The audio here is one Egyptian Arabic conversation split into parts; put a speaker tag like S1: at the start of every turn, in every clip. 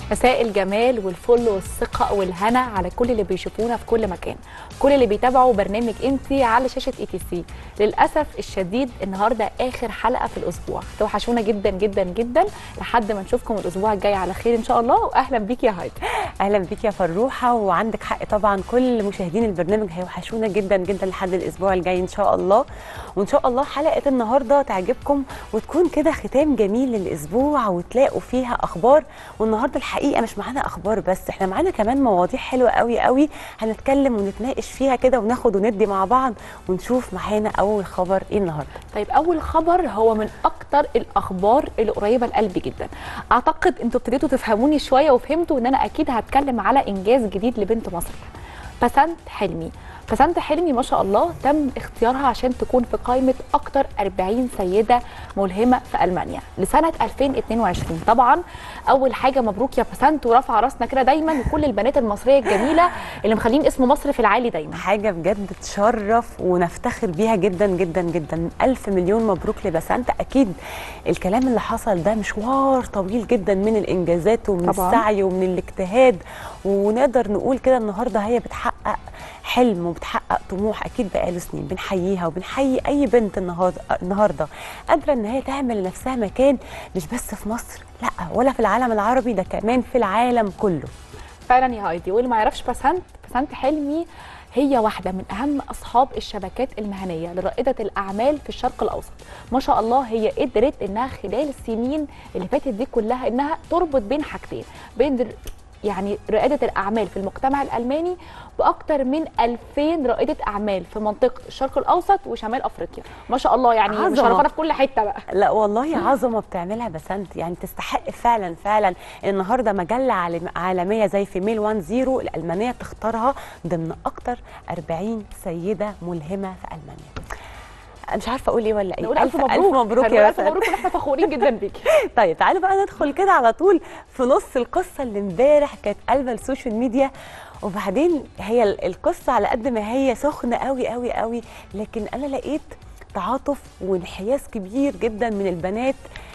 S1: مساء الجمال والفل والثقة والهنا على كل اللي بيشوفونا في كل مكان كل اللي بيتابعوا برنامج انتي على شاشة اي تي سي للأسف الشديد النهاردة آخر حلقة في الأسبوع توحشونا جدا جدا جدا لحد ما نشوفكم الأسبوع الجاي على خير إن شاء الله وأهلا بيك يا هايدي
S2: اهلا بيك يا فروحه وعندك حق طبعا كل مشاهدين البرنامج هيوحشونا جدا جدا لحد الاسبوع الجاي ان شاء الله وان شاء الله حلقه النهارده تعجبكم وتكون كده ختام جميل للاسبوع وتلاقوا فيها اخبار والنهارده الحقيقه مش معانا اخبار بس احنا معانا كمان مواضيع حلوه قوي قوي هنتكلم ونتناقش فيها كده وناخد وندي مع بعض ونشوف معانا اول خبر ايه النهارده
S1: طيب أول خبر هو من أكتر الأخبار اللي قريبة لقلبي جدا أعتقد أنتوا ابتديتوا تفهموني شوية وفهمتوا إن أنا أكيد هتكلم على إنجاز جديد لبنت مصر بسنت حلمي بسنت حلمي ما شاء الله تم اختيارها عشان تكون في قائمة أكتر 40 سيدة ملهمة في ألمانيا لسنة 2022 طبعا أول حاجة مبروك يا بسنت ورفع راسنا كده دايما وكل البنات المصرية الجميلة اللي مخلين اسم مصر في العالي دايما
S2: حاجه بجد تشرف ونفتخر بيها جدا جدا جدا الف مليون مبروك لبسنت اكيد الكلام اللي حصل ده مشوار طويل جدا من الانجازات ومن
S1: طبعاً.
S2: السعي ومن الاجتهاد ونقدر نقول كده النهارده هي بتحقق حلم وبتحقق طموح اكيد بقاله سنين بنحييها وبنحيي اي بنت النهارده النهارده قادره ان هي تعمل لنفسها مكان مش بس في مصر لا ولا في العالم العربي ده كمان في العالم كله
S1: فعلا يا هايدي واللي ما يعرفش بسنت بسنت حلمي هي واحدة من أهم أصحاب الشبكات المهنية لرائدة الأعمال في الشرق الأوسط ما شاء الله هي قدرت إنها خلال السنين اللي فاتت دي كلها إنها تربط بين حاجتين بين در- يعني رائدة الأعمال في المجتمع الألماني بأكتر من 2000 رائدة أعمال في منطقة الشرق الأوسط وشمال أفريقيا ما شاء الله يعني
S2: عظمة.
S1: مشرفانا في كل حتة بقى
S2: لا والله عظمه بتعملها بسنت يعني تستحق فعلا فعلا النهارده مجله عالم- عالميه زي فيميل 1 0 الالمانيه تختارها ضمن اكتر 40 سيده ملهمه في المانيا أنا مش عارفه اقول ايه ولا ايه
S1: نقول ألف مبروك
S2: الف مبروك
S1: هنقول
S2: يا
S1: ألف
S2: بسنت
S1: مبروك ونحن فخورين جدا بيكي
S2: طيب تعالوا بقى ندخل كده على طول في نص القصه اللي امبارح كانت قلبه السوشيال ميديا وبعدين هي ال- القصه على قد ما هي سخنه قوي قوي قوي لكن انا لقيت تعاطف وانحياز كبير جدا من البنات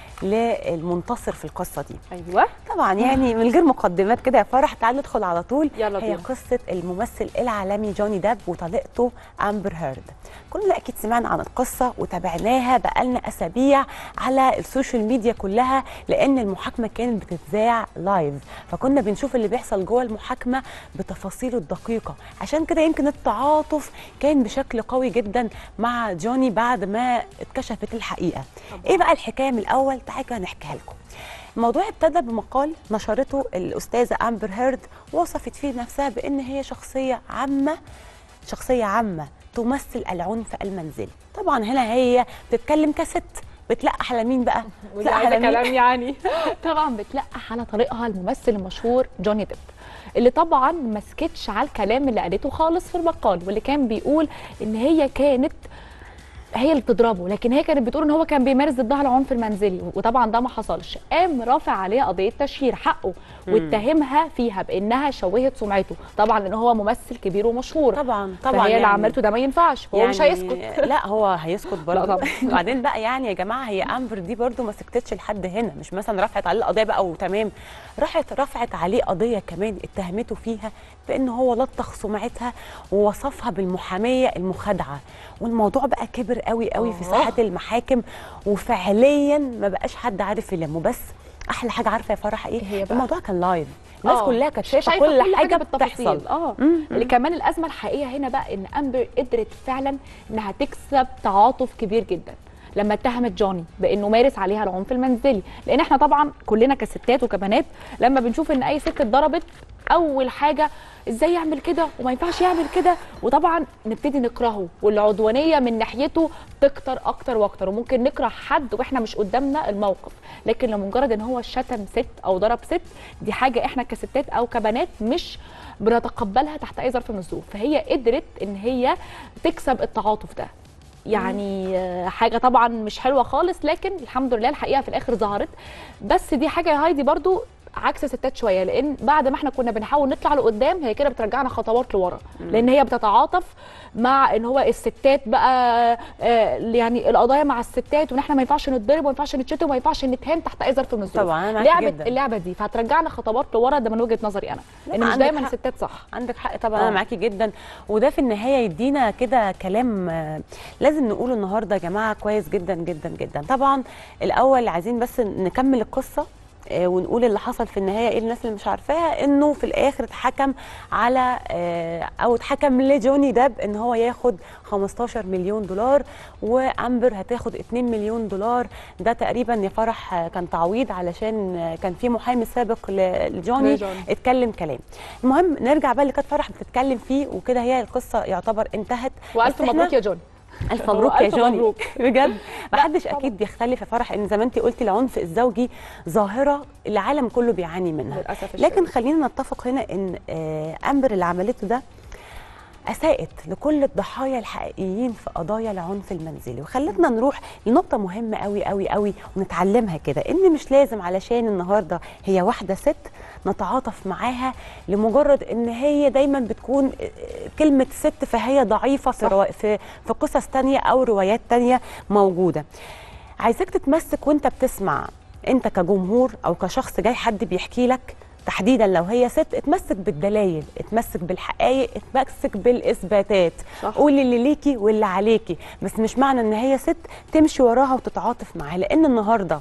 S2: للمنتصر في القصه دي
S1: أيوه
S2: طبعا يعني من غير مقدمات كده يا فرح تعالوا ندخل على طول
S1: يلا
S2: هي
S1: بينا.
S2: قصه الممثل العالمي جوني ديب وطليقته امبر هيرد كلنا اكيد سمعنا عن القصه وتابعناها بقالنا اسابيع على السوشيال ميديا كلها لان المحاكمه كانت بتتذاع لايف فكنا بنشوف اللي بيحصل جوه المحاكمه بتفاصيله الدقيقه عشان كده يمكن التعاطف كان بشكل قوي جدا مع جوني بعد ما اتكشفت الحقيقه ايه بقى الحكايه من الاول تعالوا كده نحكيها لكم الموضوع ابتدى بمقال نشرته الأستاذة أمبر هيرد وصفت فيه نفسها بأن هي شخصية عامة شخصية عامة تمثل العنف المنزلي طبعا هنا هي بتتكلم كست بتلقح على مين بقى؟ بتلقح على مين؟
S1: كلام يعني طبعا بتلقح على طريقها الممثل المشهور جوني ديب اللي طبعا ما سكتش على الكلام اللي قالته خالص في المقال واللي كان بيقول ان هي كانت هي اللي بتضربه لكن هي كانت بتقول ان هو كان بيمارس ضدها العنف المنزلي وطبعا ده ما حصلش قام رافع عليها قضيه تشهير حقه واتهمها فيها بانها شوهت سمعته طبعا لان هو ممثل كبير ومشهور
S2: طبعا طبعا
S1: فهي اللي
S2: يعني-
S1: عملته ده ما ينفعش هو مش هيسكت
S2: لا هو هيسكت برضه
S1: طبعا.
S2: وبعدين بقى يعني يا جماعه هي امبر دي برضه ما سكتتش لحد هنا مش مثلا رفعت عليه القضيه بقى وتمام راحت رفعت عليه قضيه كمان اتهمته فيها بان هو لطخ سمعتها ووصفها بالمحاميه المخادعه والموضوع بقى كبر قوي قوي في
S1: آه.
S2: ساحات المحاكم وفعليا ما بقاش حد عارف يلمه بس احلى حاجه عارفه يا فرح ايه
S1: هي بقى؟
S2: الموضوع كان لايف الناس
S1: آه.
S2: كلها كانت شايفه
S1: شايفة
S2: كل حاجه
S1: بالتفاصيل.
S2: بتحصل
S1: اه
S2: مم.
S1: اللي كمان الازمه الحقيقيه هنا بقى ان امبر قدرت فعلا انها تكسب تعاطف كبير جدا لما اتهمت جوني بانه مارس عليها العنف المنزلي لان احنا طبعا كلنا كستات وكبنات لما بنشوف ان اي ست اتضربت اول حاجه ازاي يعمل كده وما ينفعش يعمل كده وطبعا نبتدي نكرهه والعدوانيه من ناحيته تكتر اكتر واكتر وممكن نكره حد واحنا مش قدامنا الموقف لكن لمجرد ان هو شتم ست او ضرب ست دي حاجه احنا كستات او كبنات مش بنتقبلها تحت اي ظرف من الظروف فهي قدرت ان هي تكسب التعاطف ده يعني آه، حاجه طبعا مش حلوه خالص لكن الحمد لله الحقيقه في الاخر ظهرت بس دي حاجه يا هايدي برضو عكس الستات شويه لان بعد ما احنا كنا بنحاول نطلع لقدام هي كده بترجعنا خطوات لورا لان هي بتتعاطف مع ان هو الستات بقى آه، يعني القضايا مع الستات وان احنا ما ينفعش نتضرب وما ينفعش نتشتم وما ينفعش نتهان تحت اي ظرف من الظروف
S2: طبعاً، أنا معاكي
S1: لعبه
S2: جداً.
S1: اللعبه دي فهترجعنا خطوات لورا ده من وجهه نظري انا
S2: لا،
S1: لان مش
S2: عندك
S1: دايما
S2: حق.
S1: الستات صح
S2: عندك حق طبعا
S1: آه.
S2: انا معاكي جدا وده في النهايه يدينا كده كلام آه، لازم نقوله النهارده يا جماعه كويس جدا جدا جدا طبعا الاول عايزين بس نكمل القصه آه، ونقول اللي حصل في النهايه ايه الناس اللي مش عارفاها انه في الاخر اتحكم على آه، او اتحكم لجوني داب ان هو ياخد 15 مليون دولار وامبر هتاخد 2 مليون دولار ده تقريبا يا فرح آه، كان تعويض علشان آه، كان في محامي سابق ل- لجوني
S1: لجوني.
S2: اتكلم كلام المهم نرجع بقى اللي كانت فرح بتتكلم فيه وكده هي القصه يعتبر انتهت
S1: والف
S2: بس إحنا-
S1: مبروك يا جون
S2: الف مبروك يا
S1: ألف
S2: جوني
S1: مبروك.
S2: بجد محدش
S1: طبعاً.
S2: اكيد بيختلف يا فرح ان زي ما انت قلتي العنف الزوجي ظاهره العالم كله بيعاني منها
S1: للاسف
S2: لكن
S1: الشديد.
S2: خلينا نتفق هنا ان آه، امبر اللي عملته ده اساءت لكل الضحايا الحقيقيين في قضايا العنف المنزلي وخلتنا نروح لنقطه مهمه قوي قوي قوي ونتعلمها كده ان مش لازم علشان النهارده هي واحده ست نتعاطف معاها لمجرد ان هي دايما بتكون آه، كلمه ست فهي ضعيفه في
S1: صح.
S2: روا... في في قصص تانية او روايات تانية موجوده عايزاك تتمسك وانت بتسمع انت كجمهور او كشخص جاي حد بيحكي لك تحديدا لو هي ست اتمسك بالدلائل اتمسك بالحقائق اتمسك بالاثباتات
S1: صح.
S2: قولي اللي ليكي واللي عليكي بس مش معنى ان هي ست تمشي وراها وتتعاطف معاها لان النهارده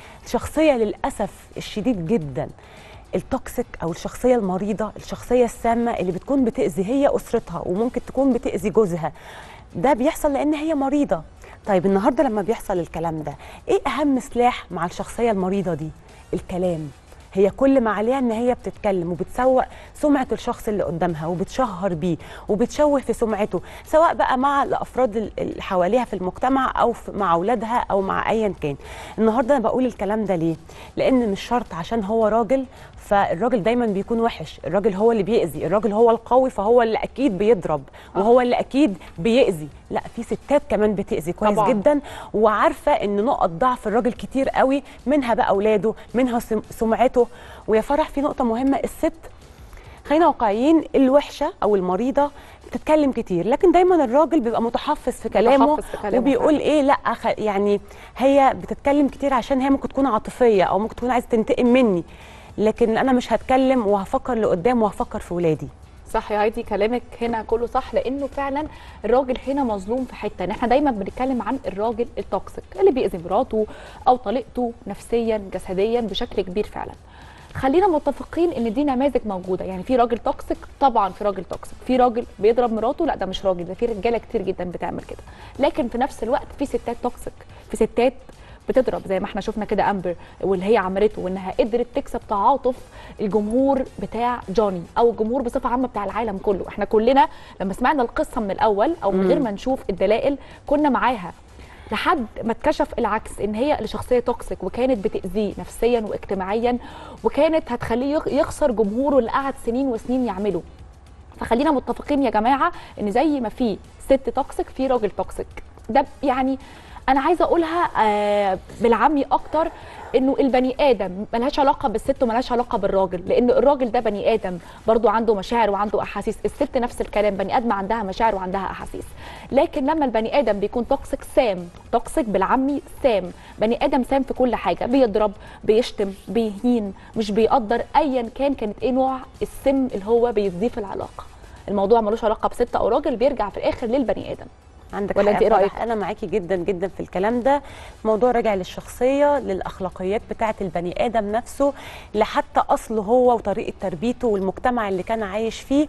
S2: شخصيه للاسف الشديد جدا التوكسيك او الشخصيه المريضه الشخصيه السامه اللي بتكون بتاذي هي اسرتها وممكن تكون بتاذي جوزها ده بيحصل لان هي مريضه طيب النهارده لما بيحصل الكلام ده ايه اهم سلاح مع الشخصيه المريضه دي الكلام هي كل ما عليها ان هي بتتكلم وبتسوق سمعه الشخص اللي قدامها وبتشهر بيه وبتشوه في سمعته سواء بقى مع الافراد ال- اللي حواليها في المجتمع او في- مع اولادها او مع ايا كان النهارده انا بقول الكلام ده ليه لان مش شرط عشان هو راجل فالراجل دايما بيكون وحش الراجل هو اللي بيأذي الراجل هو القوي فهو اللي اكيد بيضرب وهو اللي اكيد بيأذي لا في ستات كمان بتأذي كويس
S1: طبعاً.
S2: جدا وعارفه ان نقط ضعف الراجل كتير قوي منها بقى اولاده منها سم- سمعته ويا فرح في نقطه مهمه الست خلينا واقعيين الوحشه او المريضه بتتكلم كتير لكن دايما الراجل بيبقى متحفظ في كلامه
S1: متحفظ في كلامه
S2: وبيقول
S1: فعلاً.
S2: ايه لا خ... يعني هي بتتكلم كتير عشان هي ممكن تكون عاطفيه او ممكن تكون عايزه تنتقم مني لكن انا مش هتكلم وهفكر لقدام وهفكر في ولادي
S1: صح يا هايدي كلامك هنا كله صح لانه فعلا الراجل هنا مظلوم في حته ان احنا دايما بنتكلم عن الراجل التوكسيك اللي بيأذي مراته او طليقته نفسيا جسديا بشكل كبير فعلا خلينا متفقين ان دي نماذج موجوده يعني في راجل توكسيك طبعا في راجل توكسيك في راجل بيضرب مراته لا ده مش راجل ده في رجاله كتير جدا بتعمل كده لكن في نفس الوقت في ستات توكسيك في ستات بتضرب زي ما احنا شفنا كده امبر واللي هي عملته وانها قدرت تكسب تعاطف الجمهور بتاع جوني او الجمهور بصفه عامه بتاع العالم كله احنا كلنا لما سمعنا القصه من الاول او من غير ما نشوف الدلائل كنا معاها لحد ما اتكشف العكس ان هي اللي شخصيه توكسيك وكانت بتاذيه نفسيا واجتماعيا وكانت هتخليه يخ- يخسر جمهوره اللي قعد سنين وسنين يعمله فخلينا متفقين يا جماعه ان زي ما في ست توكسيك في راجل توكسيك ده يعني انا عايزه اقولها آه بالعامي اكتر انه البني ادم ملهاش علاقه بالست وملهاش علاقه بالراجل لان الراجل ده بني ادم برضو عنده مشاعر وعنده احاسيس الست نفس الكلام بني ادم عندها مشاعر وعندها احاسيس لكن لما البني ادم بيكون توكسيك سام توكسيك بالعامي سام بني ادم سام في كل حاجه بيضرب بيشتم بيهين مش بيقدر ايا كان كانت ايه نوع السم اللي هو بيضيف العلاقه الموضوع ملوش علاقه بست او راجل بيرجع في الاخر للبني ادم
S2: عندك
S1: ولا
S2: حق
S1: انت
S2: يا
S1: ايه
S2: فرح.
S1: رأيك؟
S2: انا معاكي جدا جدا في الكلام ده موضوع راجع للشخصيه للاخلاقيات بتاعه البني ادم نفسه لحتى اصله هو وطريقه تربيته والمجتمع اللي كان عايش فيه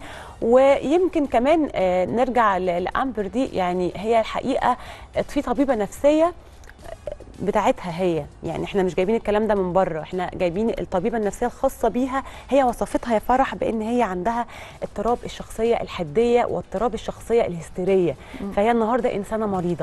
S2: ويمكن كمان آه، نرجع ل- لامبر دي يعني هي الحقيقه في طبيبه نفسيه بتاعتها هي يعني احنا مش جايبين الكلام ده من بره احنا جايبين الطبيبه النفسيه الخاصه بيها هي وصفتها يا فرح بان هي عندها اضطراب الشخصيه الحديه واضطراب الشخصيه الهستيريه فهي النهارده انسانه مريضه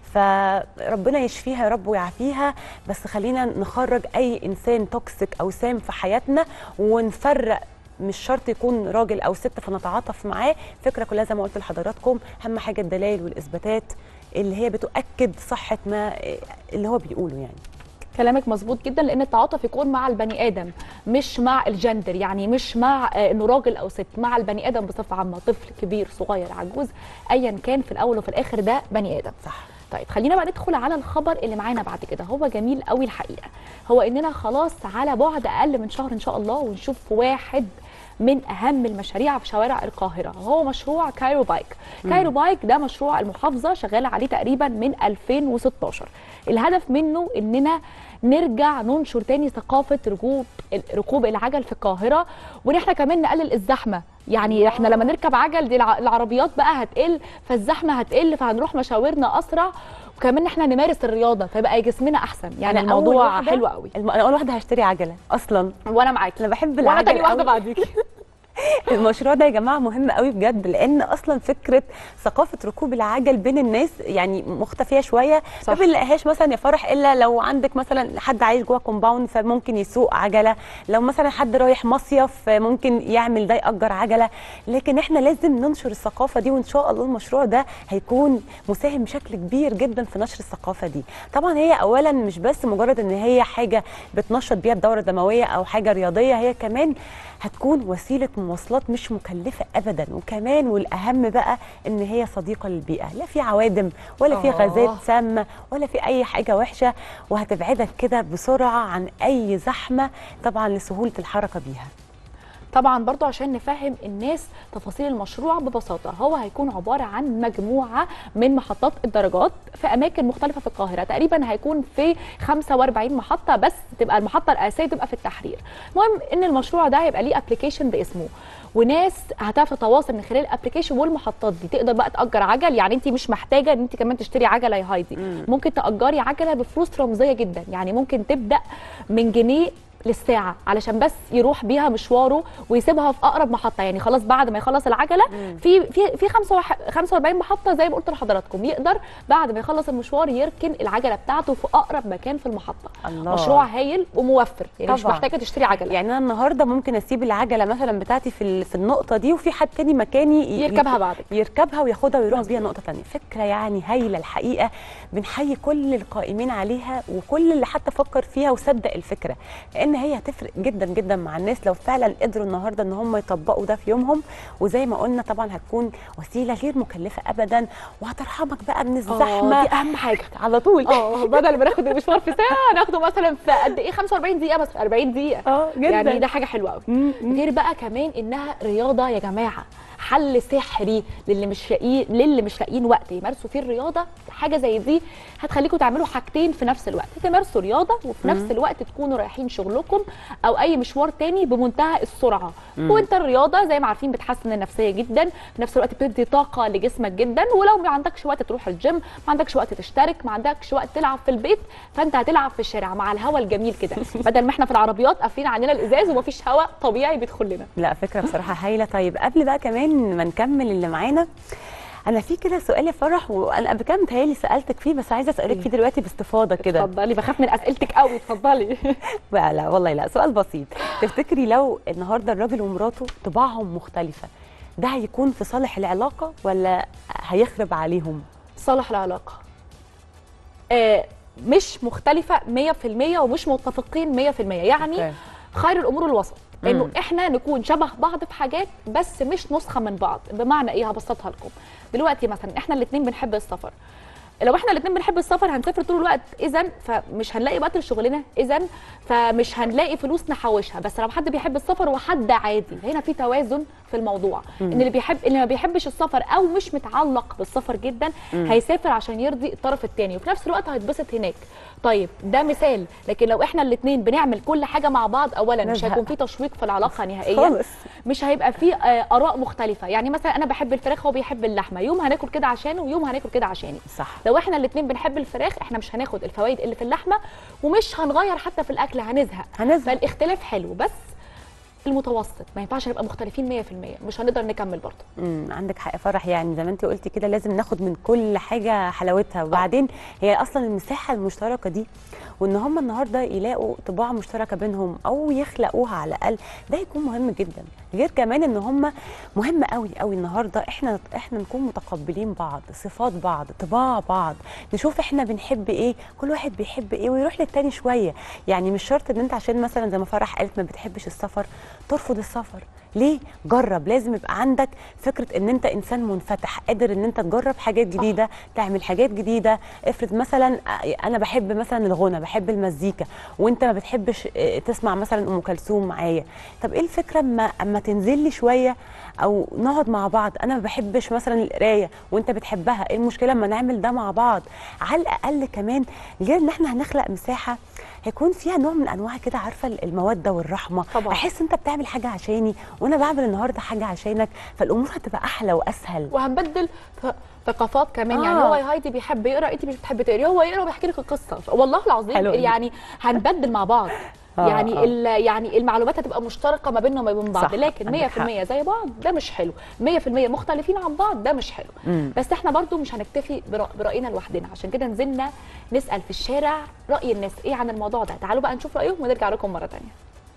S2: فربنا يشفيها يا رب ويعافيها بس خلينا نخرج اي انسان توكسيك او سام في حياتنا ونفرق مش شرط يكون راجل او ست فنتعاطف معاه الفكره كلها زي ما قلت لحضراتكم اهم حاجه الدلائل والاثباتات اللي هي بتؤكد صحه ما اللي هو بيقوله يعني
S1: كلامك مظبوط جدا لان التعاطف يكون مع البني ادم مش مع الجندر يعني مش مع آه، انه راجل او ست مع البني ادم بصفه عامه طفل كبير صغير عجوز ايا كان في الاول وفي الاخر ده بني ادم
S2: صح
S1: طيب خلينا بقى ندخل على الخبر اللي معانا بعد كده هو جميل قوي الحقيقه هو اننا خلاص على بعد اقل من شهر ان شاء الله ونشوف واحد من اهم المشاريع في شوارع القاهره هو مشروع كايرو بايك كايرو بايك ده مشروع المحافظه شغاله عليه تقريبا من 2016 الهدف منه اننا نرجع ننشر تاني ثقافه ركوب ركوب العجل في القاهره وان احنا كمان نقلل الزحمه يعني احنا لما نركب عجل دي الع- العربيات بقى هتقل فالزحمه هتقل فهنروح مشاورنا اسرع وكمان احنا نمارس الرياضه فيبقى جسمنا احسن يعني
S2: أنا أول
S1: الموضوع
S2: واحدة-
S1: حلو قوي
S2: الم- انا اول واحده هشتري عجله اصلا
S1: وانا معاكي
S2: انا بحب
S1: وانا
S2: العجل
S1: تاني واحده
S2: قوي.
S1: بعديكي
S2: المشروع ده يا جماعه مهم قوي بجد لان اصلا فكره ثقافه ركوب العجل بين الناس يعني مختفيه شويه
S1: صح.
S2: ما بنلاقيهاش مثلا يا فرح الا لو عندك مثلا حد عايش جوه كومباوند فممكن يسوق عجله لو مثلا حد رايح مصيف ممكن يعمل ده ياجر عجله لكن احنا لازم ننشر الثقافه دي وان شاء الله المشروع ده هيكون مساهم بشكل كبير جدا في نشر الثقافه دي طبعا هي اولا مش بس مجرد ان هي حاجه بتنشط بيها الدوره الدمويه او حاجه رياضيه هي كمان هتكون وسيله مواصلات مش مكلفه ابدا وكمان والاهم بقى ان هي صديقه للبيئه لا في عوادم ولا في
S1: آه.
S2: غازات سامه ولا في اي حاجه وحشه وهتبعدك كده بسرعه عن اي زحمه طبعا لسهوله الحركه بيها
S1: طبعا برضو عشان نفهم الناس تفاصيل المشروع ببساطة هو هيكون عبارة عن مجموعة من محطات الدرجات في أماكن مختلفة في القاهرة تقريبا هيكون في 45 محطة بس تبقى المحطة الأساسية تبقى في التحرير المهم إن المشروع ده هيبقى ليه ابلكيشن باسمه وناس هتعرف تتواصل من خلال الابلكيشن والمحطات دي تقدر بقى تأجر عجل يعني انت مش محتاجة ان انت كمان تشتري عجلة يا هايدي ممكن تأجري عجلة بفلوس رمزية جدا يعني ممكن تبدأ من جنيه للساعة علشان بس يروح بيها مشواره ويسيبها في أقرب محطة يعني خلاص بعد ما يخلص العجلة في في في 45 محطة زي ما قلت لحضراتكم يقدر بعد ما يخلص المشوار يركن العجلة بتاعته في أقرب مكان في المحطة
S2: الله.
S1: مشروع هايل وموفر يعني مش
S2: طبعاً.
S1: محتاجة تشتري عجلة
S2: يعني انا النهارده ممكن اسيب العجله مثلا بتاعتي في ال- في النقطه دي وفي حد تاني مكاني ي-
S1: يركبها بعدك
S2: يركبها وياخدها ويروح
S1: مظبوط.
S2: بيها نقطه تانية فكره يعني هايله الحقيقه بنحيي كل القائمين عليها وكل اللي حتى فكر فيها وصدق الفكره لان هي هتفرق جدا جدا مع الناس لو فعلا قدروا النهارده ان هم يطبقوا ده في يومهم وزي ما قلنا طبعا هتكون وسيله غير مكلفه ابدا وهترحمك بقى من
S1: آه،
S2: الزحمه
S1: دي أهم حاجة
S2: على طول
S1: اه بدل ما ناخد المشوار في ساعة ناخده مثلا في قد إيه 45 دقيقة بس 40 دقيقة
S2: اه جدا
S1: يعني ده حاجة حلوة قوي
S2: م- م.
S1: غير بقى كمان انها رياضه يا جماعه حل سحري للي مش لاقيين للي مش لاقيين وقت يمارسوا فيه الرياضه حاجه زي دي هتخليكم تعملوا حاجتين في نفس الوقت تمارسوا رياضه وفي نفس الوقت تكونوا رايحين شغلكم او اي مشوار تاني بمنتهى السرعه وانت الرياضه زي ما عارفين بتحسن النفسيه جدا في نفس الوقت بتدي طاقه لجسمك جدا ولو ما عندكش وقت تروح الجيم ما عندكش وقت تشترك ما عندكش وقت تلعب في البيت فانت هتلعب في الشارع مع الهواء الجميل كده بدل ما احنا في العربيات قافلين علينا الازاز ومفيش هواء طبيعي بيدخل لنا
S2: لا فكره بصراحه هايله طيب قبل بقى كمان ما نكمل اللي معانا انا في كده سؤال يا فرح وانا قبل كده متهيألي سالتك فيه بس عايزه اسالك
S1: إيه؟
S2: فيه دلوقتي باستفاضه كده
S1: اتفضلي بخاف من اسئلتك قوي اتفضلي
S2: لا لا والله لا سؤال بسيط تفتكري لو النهارده الراجل ومراته طباعهم مختلفه ده هيكون في صالح العلاقه ولا هيخرب عليهم
S1: صالح العلاقه آه مش مختلفه 100% ومش متفقين 100% يعني
S2: أوكي.
S1: خير الامور الوسط انه
S2: مم.
S1: احنا نكون شبه بعض في حاجات بس مش نسخه من بعض بمعنى ايه هبسطها لكم دلوقتي مثلا احنا الاثنين بنحب السفر لو احنا الاثنين بنحب السفر هنسافر طول الوقت اذا فمش هنلاقي وقت لشغلنا اذا فمش هنلاقي فلوس نحوشها بس لو حد بيحب السفر وحد عادي هنا في توازن في الموضوع ان اللي بيحب اللي ما بيحبش السفر او مش متعلق بالسفر جدا هيسافر عشان يرضي الطرف الثاني وفي نفس الوقت هيتبسط هناك طيب ده مثال لكن لو احنا الاثنين بنعمل كل حاجه مع بعض اولا مش
S2: نزهق.
S1: هيكون في تشويق في العلاقه نهائيا
S2: خالص
S1: مش هيبقى فيه آه، اراء مختلفه يعني مثلا انا بحب الفراخ وهو بيحب اللحمه يوم هناكل كده عشانه ويوم هناكل كده عشاني
S2: صح
S1: لو احنا الاثنين بنحب الفراخ احنا مش هناخد الفوائد اللي في اللحمه ومش هنغير حتى في الاكل هنزهق
S2: هنزهق
S1: فالاختلاف حلو بس المتوسط ما ينفعش نبقى مختلفين 100% مش هنقدر نكمل برضه
S2: امم عندك حق فرح يعني زي ما انت قلتي كده لازم ناخد من كل حاجه حلاوتها وبعدين هي اصلا المساحه المشتركه دي وان هم النهارده يلاقوا طباع مشتركه بينهم او يخلقوها على الاقل ده يكون مهم جدا غير كمان ان هم مهم قوي قوي النهارده احنا احنا نكون متقبلين بعض صفات بعض طباع بعض نشوف احنا بنحب ايه كل واحد بيحب ايه ويروح للتاني شويه يعني مش شرط ان انت عشان مثلا زي ما فرح قالت ما بتحبش السفر ترفض السفر ليه جرب لازم يبقى عندك فكره ان انت انسان منفتح قادر ان انت تجرب حاجات جديده تعمل حاجات جديده افرض مثلا انا بحب مثلا الغنى بحب المزيكا وانت ما بتحبش اه، تسمع مثلا ام كلثوم معايا طب ايه الفكره اما اما تنزل لي شويه او نقعد مع بعض انا ما بحبش مثلا القرايه وانت بتحبها ايه المشكله اما نعمل ده مع بعض على الاقل كمان غير ان احنا هنخلق مساحه هيكون فيها نوع من انواع كده عارفه الموده والرحمه
S1: طبعاً.
S2: احس انت بتعمل حاجه عشاني وانا بعمل النهارده حاجه عشانك فالامور هتبقى احلى واسهل
S1: وهنبدل ث- ثقافات كمان
S2: آه.
S1: يعني هو يا هايدي بيحب يقرا انت مش بتحبي تقري هو يقرا وبيحكي لك القصه والله العظيم
S2: حلو قوي.
S1: يعني هنبدل مع بعض
S2: آه،
S1: يعني
S2: آه.
S1: ال- يعني المعلومات هتبقى مشتركه ما بيننا وما بين بعض
S2: صح،
S1: لكن
S2: عندك
S1: 100% زي بعض ده مش حلو 100% مختلفين عن بعض ده مش حلو
S2: مم.
S1: بس احنا برضو مش هنكتفي برأ- براينا لوحدنا عشان كده نزلنا نسال في الشارع راي الناس ايه عن الموضوع ده تعالوا بقى نشوف رايهم ونرجع لكم مره ثانيه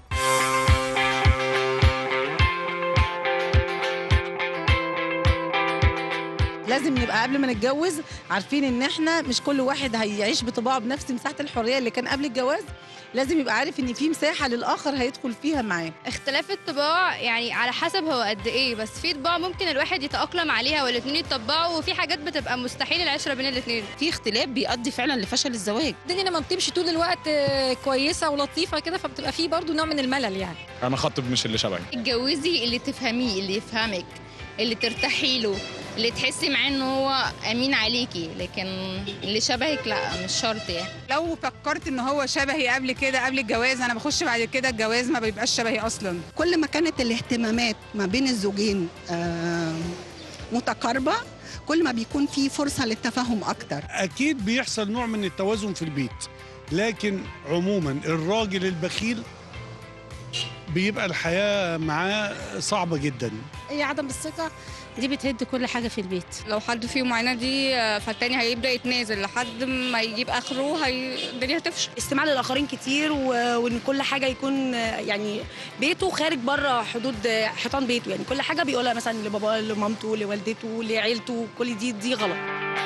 S3: لازم نبقى قبل ما نتجوز عارفين ان احنا مش كل واحد هيعيش بطباعه بنفس مساحه الحريه اللي كان قبل الجواز لازم يبقى عارف ان في مساحه للاخر هيدخل فيها معاه
S4: اختلاف الطباع يعني على حسب هو قد ايه بس في طباع ممكن الواحد يتأقلم عليها والاتنين يتطبعوا وفي حاجات بتبقى مستحيل العشرة بين الاتنين
S5: في اختلاف بيؤدي فعلا لفشل الزواج الدنيا لما بتمشي طول الوقت آه، كويسه ولطيفه كده فبتبقى فيه برضو نوع من الملل يعني
S6: انا خطب مش اللي شبهي
S4: اتجوزي اللي تفهميه اللي يفهمك اللي ترتاحي له اللي تحسي معاه ان هو امين عليكي لكن اللي شبهك لا مش شرط يعني
S7: لو فكرت ان هو شبهي قبل كده قبل الجواز انا بخش بعد كده الجواز ما بيبقاش شبهي اصلا
S8: كل ما كانت الاهتمامات ما بين الزوجين آه، متقاربة كل ما بيكون في فرصة للتفاهم أكتر
S9: اكيد بيحصل نوع من التوازن في البيت لكن عموما الراجل البخيل بيبقى الحياه معاه صعبه جدا
S5: هي عدم الثقه دي بتهد كل حاجه في البيت
S4: لو حد فيهم عينه دي فالتاني هيبدا يتنازل لحد ما يجيب اخره هي الدنيا هتفشل
S10: استماع للاخرين كتير و... وان كل حاجه يكون آه، يعني بيته خارج بره حدود آه، حيطان بيته يعني كل حاجه بيقولها مثلا لباباه لمامته لوالدته لعيلته كل دي دي غلط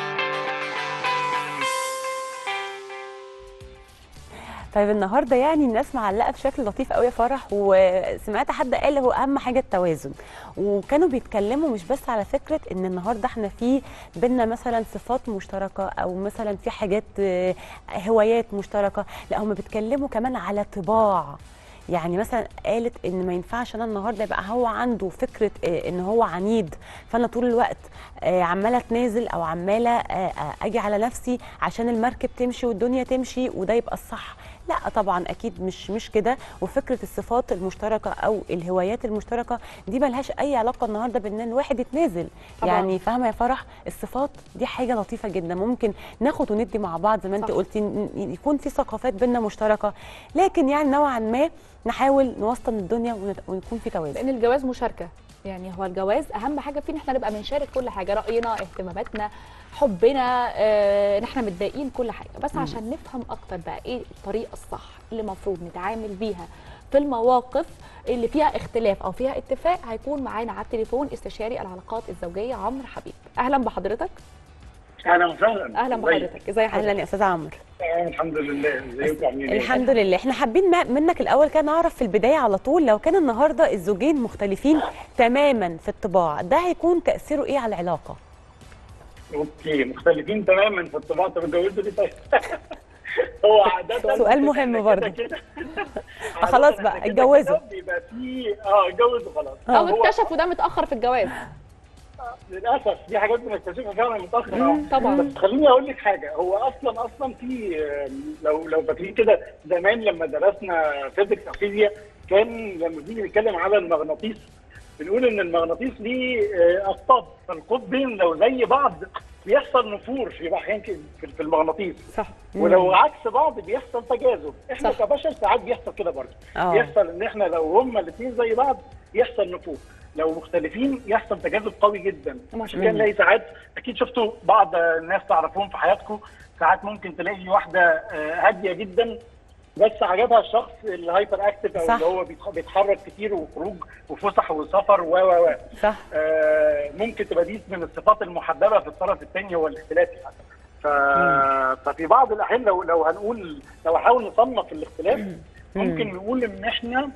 S2: طيب النهارده يعني الناس معلقه بشكل لطيف قوي يا فرح وسمعت حد قال هو اهم حاجه التوازن وكانوا بيتكلموا مش بس على فكره ان النهارده احنا في بينا مثلا صفات مشتركه او مثلا في حاجات آه، هوايات مشتركه لا هم بيتكلموا كمان على طباع يعني مثلا قالت ان ما ينفعش انا النهارده يبقى هو عنده فكره آه، ان هو عنيد فانا طول الوقت آه، عماله اتنازل او عماله آه، آه، اجي على نفسي عشان المركب تمشي والدنيا تمشي وده يبقى الصح لا طبعا اكيد مش مش كده وفكره الصفات المشتركه او الهوايات المشتركه دي ملهاش اي علاقه النهارده بان الواحد يتنازل
S1: طبعاً.
S2: يعني فاهمه يا فرح الصفات دي حاجه لطيفه جدا ممكن ناخد وندي مع بعض زي ما انت
S1: صح.
S2: قلتي ن- ن- يكون في ثقافات بينا مشتركه لكن يعني نوعا ما نحاول نوسطن الدنيا ونت- ويكون في توازن
S1: لان الجواز مشاركه يعني هو الجواز اهم حاجه فيه ان احنا نبقى بنشارك كل حاجه راينا اهتماماتنا حبنا آه، ان احنا متضايقين كل حاجه بس عشان نفهم اكتر بقى ايه الطريقه الصح اللي المفروض نتعامل بيها في المواقف اللي فيها اختلاف او فيها اتفاق هيكون معانا على التليفون استشاري العلاقات الزوجيه عمرو حبيب اهلا بحضرتك
S11: اهلا وسهلا
S1: اهلا بحضرتك ازي
S2: اهلا
S1: حضرتك
S2: يا استاذ عمرو
S11: آه، الحمد لله ازيكم عاملين ايه؟
S2: الحمد لله احنا حابين ما- منك الاول كان نعرف في البدايه على طول لو كان النهارده الزوجين مختلفين تماما في الطباع ده هيكون تاثيره ايه على العلاقه
S11: اوكي مختلفين تماما في الطباع طب اتجوزوا ليه طيب؟ هو عادة
S2: سؤال مهم
S11: إحنا
S2: برضه.
S11: كده كده-
S2: خلاص
S11: عادة
S2: بقى،
S11: إحنا كده
S2: اتجوزوا.
S11: كده بيبقى في اه اتجوزوا خلاص
S1: او
S11: هو
S1: اكتشفوا ده متاخر في الجواز
S11: للاسف في حاجات بنكتشفها فعلا متاخر آه.
S1: طبعا
S11: بس خليني اقول لك حاجه هو اصلا اصلا في آه، لو لو فاكرين كده زمان لما درسنا فيزيكس او فيزياء كان لما بنيجي نتكلم على المغناطيس بنقول ان المغناطيس ليه آه، اقطاب فالقطبين لو زي بعض بيحصل نفور في احيان كده في في المغناطيس
S1: صح
S11: ولو عكس بعض بيحصل تجاذب احنا
S1: صح.
S11: كبشر ساعات بيحصل كده برضه
S2: آه.
S11: بيحصل ان احنا لو هما الاثنين زي بعض يحصل نفور لو مختلفين يحصل تجاذب قوي جدا
S1: ما
S11: عشان كده نلاقي ساعات اكيد شفتوا بعض الناس تعرفوهم في حياتكم ساعات ممكن تلاقي واحده آه، هاديه جدا بس عجبها الشخص الهايبر اكتف او
S2: صح.
S11: اللي هو بيتح- بيتحرك كتير وخروج وفسح وسفر و و و
S2: صح
S11: آه، ممكن تبقى دي من الصفات المحببه في الطرف الثاني هو الاختلاف يعني. ف... ففي بعض الاحيان لو لو هنقول لو هنحاول نصنف الاختلاف ممكن نقول ان احنا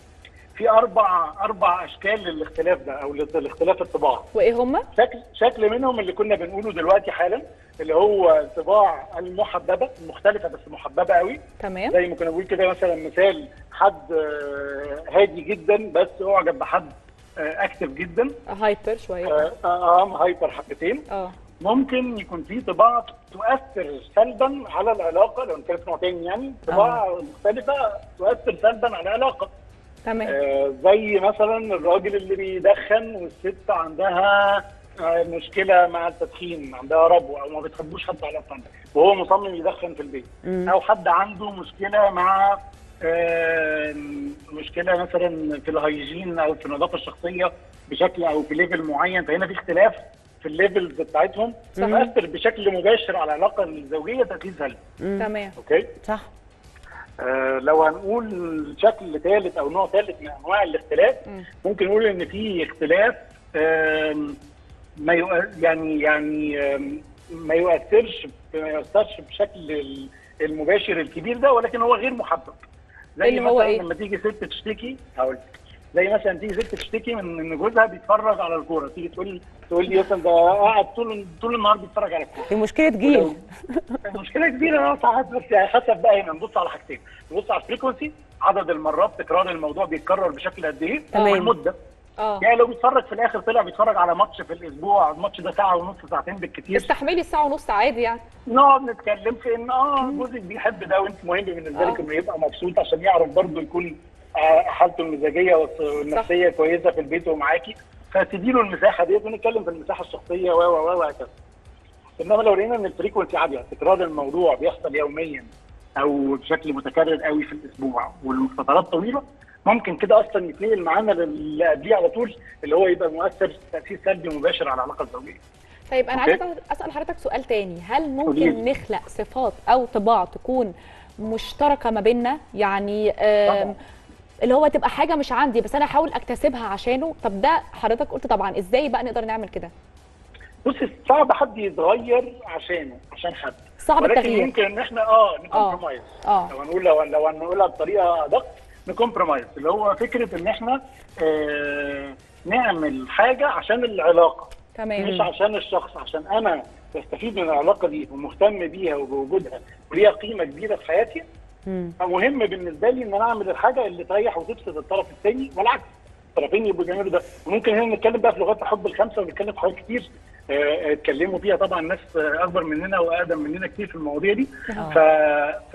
S11: في اربع اربع اشكال للاختلاف ده او لاختلاف الطباع
S1: وايه هم
S11: شكل شكل منهم اللي كنا بنقوله دلوقتي حالا اللي هو الطباع المحببه المختلفه بس محببه قوي
S1: تمام
S11: زي ما كنا بنقول كده مثلا مثال حد آه، هادي جدا بس اعجب بحد آه، اكتف جدا
S1: هايبر شويه
S11: آه، اه آه، هايبر حبتين
S1: اه
S11: ممكن يكون في طباع تؤثر سلبا على العلاقه لو نتكلم في نوع تاني يعني طباع مختلفه تؤثر سلبا على العلاقه
S1: تمام
S11: آه زي مثلا الراجل اللي بيدخن والست عندها آه مشكله مع التدخين عندها ربو او ما بتحبوش حتى على الطعم وهو مصمم يدخن في البيت
S2: مم.
S11: او حد عنده مشكله مع آه مشكله مثلا في الهيجين او في النظافه الشخصيه بشكل او في ليفل معين فهنا في اختلاف في الليفلز بتاعتهم تؤثر بشكل مباشر على العلاقه الزوجيه تاثير سلبي
S1: تمام
S11: اوكي
S2: صح
S11: آه، لو هنقول شكل ثالث او نوع ثالث من انواع الاختلاف
S1: مم.
S11: ممكن نقول ان في اختلاف آم، ما يؤ- يعني يعني آم، ما يؤثرش ما يؤثرش بشكل ال- المباشر الكبير ده ولكن هو غير محبب زي
S1: اللي هو
S11: مثلا
S1: إيه؟
S11: لما تيجي ست تشتكي هقول لك زي مثلا تيجي ست تشتكي من ان جوزها بيتفرج على الكوره تيجي تقول تقول لي مثلا ده قاعد طول طول النهار بيتفرج على الكوره
S2: دي مشكله جيل
S11: مشكله كبيره اه ساعات بس يعني حسب بقى هنا نبص على حاجتين نبص على الفريكونسي عدد المرات تكرار الموضوع بيتكرر بشكل قد ايه
S2: تمام.
S11: والمده
S1: اه
S11: يعني لو بيتفرج في الاخر طلع بيتفرج على ماتش في الاسبوع الماتش ده ساعه ونص ساعتين بالكتير
S1: استحملي الساعه ونص عادي يعني
S11: نقعد نتكلم في ان اه جوزك بيحب ده وانت مهم بالنسبه لك
S1: آه.
S11: انه يبقى مبسوط عشان يعرف برضه يكون آه، حالته المزاجيه والص- والنفسيه كويسه في البيت ومعاكي فتدي له المساحه ديت ونتكلم في المساحه الشخصيه و و و وهكذا انما لو لقينا ان الفريكونسي عاليه تكرار الموضوع بيحصل يوميا او بشكل متكرر قوي في الاسبوع والفترات طويله ممكن كده اصلا يتنقل معانا للي قبليه على طول اللي هو يبقى مؤثر تاثير سلبي مباشر على العلاقه الزوجيه.
S1: طيب انا
S11: أوكي.
S1: عايزه اسال حضرتك سؤال تاني هل
S11: قوليلي.
S1: ممكن نخلق صفات او طباع تكون مشتركه ما بيننا يعني آم،
S11: طبعاً.
S1: اللي هو تبقى حاجه مش عندي بس انا احاول اكتسبها عشانه طب ده حضرتك قلت طبعا ازاي بقى نقدر نعمل كده
S11: بصي صعب حد يتغير عشانه عشان حد
S1: صعب
S11: ولكن
S1: التغيير
S11: ممكن ان احنا اه نكمبرومايز
S1: اه
S11: لو هنقول لو لو هنقولها بطريقه ادق نكمبرومايز اللي هو فكره ان احنا آه نعمل حاجه عشان العلاقه مش
S1: تمام
S11: عشان الشخص عشان انا بستفيد من العلاقه دي ومهتم بيها وبوجودها وليها قيمه كبيره في حياتي
S2: مم.
S11: فمهم بالنسبه لي ان انا اعمل الحاجه اللي تريح وتبسط الطرف الثاني والعكس الطرفين يبقوا بيعملوا ده وممكن هنا نتكلم بقى في لغات الحب الخمسه ونتكلم في حاجات كتير آه، آه، اتكلموا فيها طبعا ناس آه، اكبر مننا واقدم مننا كتير في المواضيع دي ف... ف...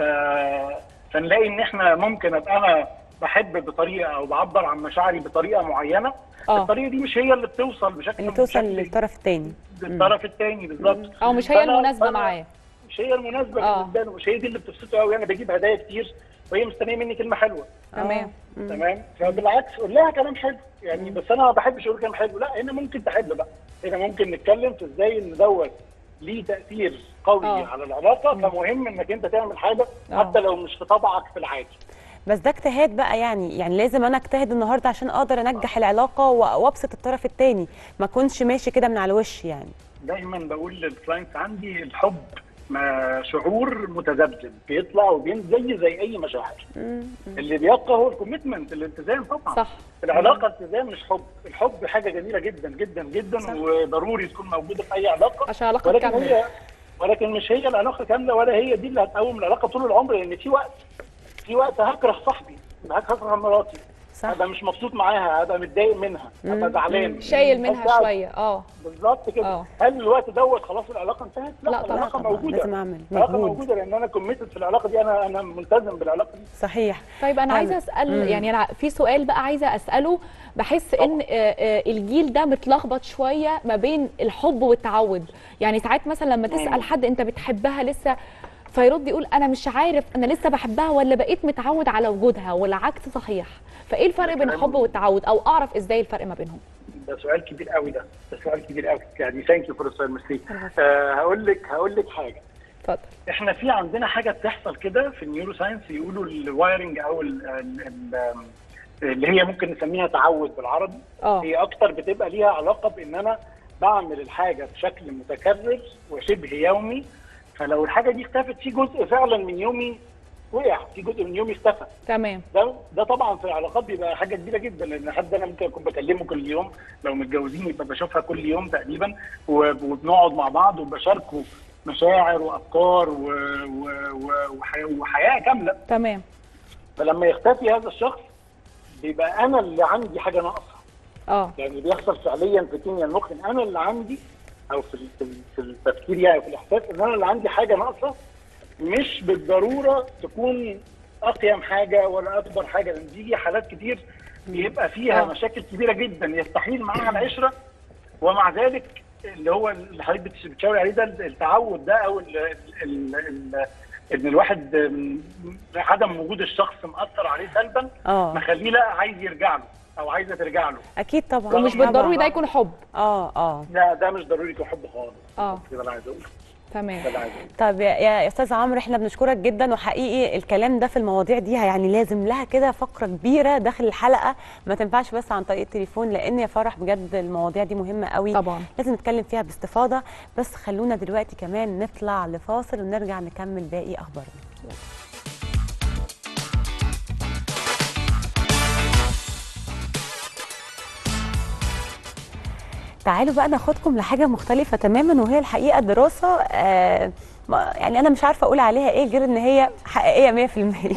S11: فنلاقي ان احنا ممكن ابقى انا بحب بطريقه او بعبر عن مشاعري بطريقه معينه
S1: اه
S11: الطريقه دي مش هي اللي بتوصل بشكل
S2: اللي توصل
S11: بشكل
S2: للطرف الثاني
S11: للطرف الثاني بالظبط
S1: او مش هي
S11: فأنا-
S1: المناسبه
S11: فأنا-
S1: معاه
S11: مش هي المناسبه
S1: آه.
S11: بالنسبه له مش هي دي اللي بتبسطه قوي انا بجيب هدايا كتير وهي مستنيه مني كلمه حلوه
S1: تمام
S11: تمام فبالعكس قول لها كلام حلو يعني بس انا ما بحبش اقول كلام حلو لا هنا ممكن تحب بقى هنا ممكن نتكلم في ازاي ان دوت ليه تاثير قوي
S1: آه.
S11: على العلاقه فمهم انك انت تعمل حاجه
S1: آه.
S11: حتى لو مش في طبعك في العادي
S2: بس ده اجتهاد بقى يعني يعني لازم انا اجتهد النهارده عشان اقدر انجح العلاقه و- وابسط الطرف الثاني ما اكونش ماشي كده من على الوش يعني
S11: دايما بقول للكلاينتس عندي الحب ما شعور متذبذب بيطلع وبينزل زي زي اي مشاعر اللي بيبقى هو الكوميتمنت الالتزام طبعا
S1: صح
S11: العلاقه التزام مش حب الحب حاجه جميله جدا جدا جدا
S1: صح.
S11: وضروري تكون موجوده في اي علاقه
S1: عشان علاقه
S11: ولكن
S1: تكمل
S11: هي ولكن مش هي العلاقه كامله ولا هي دي اللي هتقوم العلاقه طول العمر لان في وقت في وقت هكره صاحبي هكره مراتي
S2: صح.
S11: هبقى مش مبسوط معاها هبقى متضايق منها هبقى زعلان
S1: شايل منها
S11: بس أقعد-
S1: شويه اه
S11: بالظبط كده
S1: آه.
S11: هل الوقت دوت خلاص العلاقه انتهت؟ لا,
S1: لا طبعاً.
S11: العلاقه
S2: طبعاً،
S11: موجوده
S2: لازم أعمل
S11: العلاقه
S2: مجهود.
S11: موجوده لان انا كوميتد في العلاقه دي انا انا ملتزم بالعلاقه دي
S2: صحيح
S1: طيب انا
S2: طيب.
S1: عايزه اسال
S2: مم.
S1: يعني انا في سؤال بقى عايزه اساله بحس ان آه، آه، الجيل ده متلخبط شويه ما بين الحب والتعود يعني ساعات مثلا لما تسال حد انت بتحبها لسه فيرد يقول انا مش عارف انا لسه بحبها ولا بقيت متعود على وجودها والعكس صحيح فايه الفرق بين الحب والتعود او اعرف ازاي الفرق ما بينهم
S11: ده سؤال كبير قوي ده ده سؤال كبير قوي يعني ثانك يو فور السؤال ميرسي آه هقول لك هقول لك حاجه
S1: اتفضل
S11: احنا في عندنا حاجه بتحصل كده في النيورو ساينس يقولوا الوايرنج او ال ال ال اللي هي ممكن نسميها تعود بالعربي
S1: اه
S11: هي اكتر بتبقى ليها علاقه بان انا بعمل الحاجه بشكل متكرر وشبه يومي فلو الحاجه دي اختفت في جزء فعلا من يومي وقع في جزء من يومي اختفى
S1: تمام
S11: ده ده طبعا في العلاقات بيبقى حاجه كبيره جدا لان حد انا ممكن اكون بكلمه كل يوم لو متجوزين يبقى بشوفها كل يوم تقريبا وب- وبنقعد مع بعض وبشاركه مشاعر وافكار و... و... و... وحياه وحياه كامله
S1: تمام
S11: فلما يختفي هذا الشخص بيبقى انا اللي عندي حاجه ناقصه
S1: اه
S11: يعني بيحصل فعليا في كيمياء المخ ان انا اللي عندي او في ال- في ال- في التفكير يعني في الاحساس ان انا اللي عندي حاجه ناقصه مش بالضروره تكون اقيم حاجه ولا اكبر حاجه لان بيجي حالات كتير بيبقى فيها
S1: آه.
S11: مشاكل كبيره جدا يستحيل معاها العشره ومع ذلك اللي هو اللي حضرتك بتش- بتشاوري عليه ده التعود ده او ال ال ال ان الواحد م- عدم وجود الشخص مأثر عليه سلبا
S2: اه
S11: مخليه لا عايز يرجع له او عايزه ترجع له
S2: اكيد طبعا
S1: ومش
S2: طبعاً.
S1: بالضروري ده يكون حب
S2: اه اه
S11: لا ده مش ضروري يكون حب خالص
S1: اه
S11: كده اللي عايز اقوله
S1: تمام
S11: ده اللي عايز اقوله
S2: طب يا- يا استاذ عمرو احنا بنشكرك جدا وحقيقي الكلام ده في المواضيع دي يعني لازم لها كده فقره كبيره داخل الحلقه ما تنفعش بس عن طريق التليفون لان يا فرح بجد المواضيع دي مهمه قوي
S1: طبعا
S2: لازم نتكلم فيها باستفاضه بس خلونا دلوقتي كمان نطلع لفاصل ونرجع نكمل باقي اخبارنا تعالوا بقى ناخدكم لحاجه مختلفه تماما وهي الحقيقه دراسه آه ما- يعني انا مش عارفه اقول عليها ايه غير ان هي حقيقيه 100%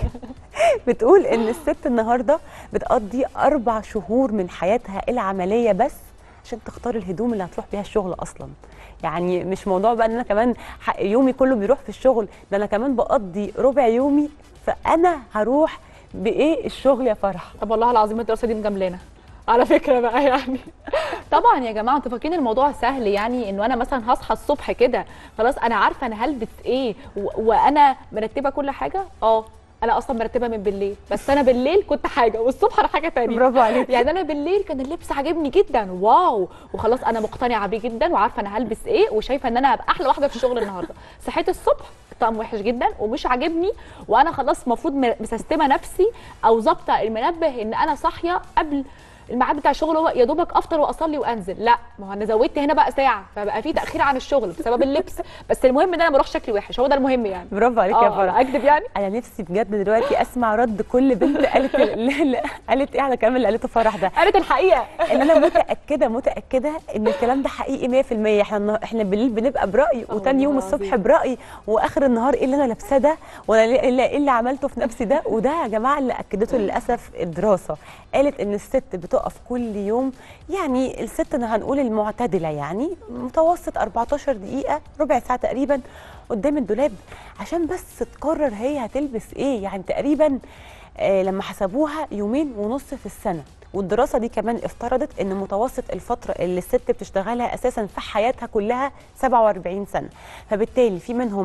S2: بتقول ان الست النهارده بتقضي اربع شهور من حياتها العمليه بس عشان تختار الهدوم اللي هتروح بيها الشغل اصلا يعني مش موضوع بقى ان انا كمان ح- يومي كله بيروح في الشغل ده انا كمان بقضي ربع يومي فانا هروح بايه الشغل يا فرح
S1: طب والله العظيم الدراسه دي مجاملانا على فكره بقى يعني طبعا يا جماعه انتوا فاكرين الموضوع سهل يعني انه انا مثلا هصحى الصبح كده خلاص انا عارفه انا هلبس ايه و- وانا مرتبه كل حاجه اه انا اصلا مرتبه من بالليل بس انا بالليل كنت حاجه والصبح انا حاجه تانية
S2: برافو عليك.
S1: يعني انا بالليل كان اللبس عاجبني جدا واو وخلاص انا مقتنعه بيه جدا وعارفه انا هلبس ايه وشايفه ان انا هبقى احلى واحده في الشغل النهارده صحيت الصبح طقم وحش جدا ومش عاجبني وانا خلاص المفروض م- مسستمه نفسي او ظابطه المنبه ان انا صاحيه قبل الميعاد بتاع الشغل هو يا دوبك افطر واصلي وانزل لا ما هو انا زودت هنا بقى ساعه فبقى في تاخير عن الشغل بسبب اللبس بس المهم ان انا ما اروحش شكلي وحش هو ده المهم يعني
S2: برافو عليك يا
S1: اه
S2: فرح
S1: أنا اكذب يعني
S2: انا نفسي بجد دلوقتي اسمع رد كل بنت قالت ال- ال- قالت ايه على الكلام اللي قالته فرح ده
S1: قالت الحقيقه
S2: ان انا متاكده متاكده ان الكلام ده حقيقي 100% احنا النه- احنا بالليل بنبقى براي وتاني يوم
S1: والله
S2: الصبح
S1: العظيم.
S2: براي واخر النهار ايه اللي انا لابساه ده وانا ليه- ايه اللي, إيه اللي عملته في نفسي ده وده يا جماعه اللي اكدته للاسف الدراسه قالت ان الست بتقف كل يوم يعني الست أنا هنقول المعتدله يعني متوسط 14 دقيقه ربع ساعه تقريبا قدام الدولاب عشان بس تقرر هي هتلبس ايه يعني تقريبا آه، لما حسبوها يومين ونص في السنه والدراسه دي كمان افترضت ان متوسط الفتره اللي الست بتشتغلها اساسا في حياتها كلها 47 سنه فبالتالي في منهم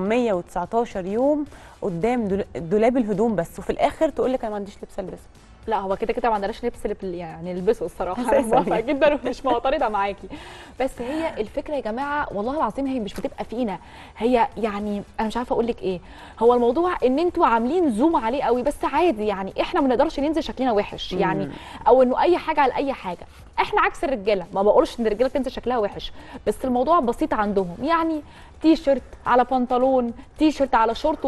S2: 119 يوم قدام دول- دولاب الهدوم بس وفي الاخر تقول لك انا ما عنديش لبس البسه
S1: لا هو كده كده ما عندناش لبس لب- يعني نلبسه الصراحه
S2: أساساً
S1: انا موافقه
S2: يعني.
S1: جدا ومش معترضه معاكي بس هي الفكره يا جماعه والله العظيم هي مش بتبقى فينا هي يعني انا مش عارفه اقول لك ايه هو الموضوع ان انتوا عاملين زوم عليه قوي بس عادي يعني احنا ما نقدرش ننزل شكلنا وحش يعني او انه اي حاجه على اي حاجه احنا عكس الرجاله ما بقولش ان الرجاله تنزل شكلها وحش بس الموضوع بسيط عندهم يعني تي شيرت على بنطلون تي شيرت على شورت وباي باي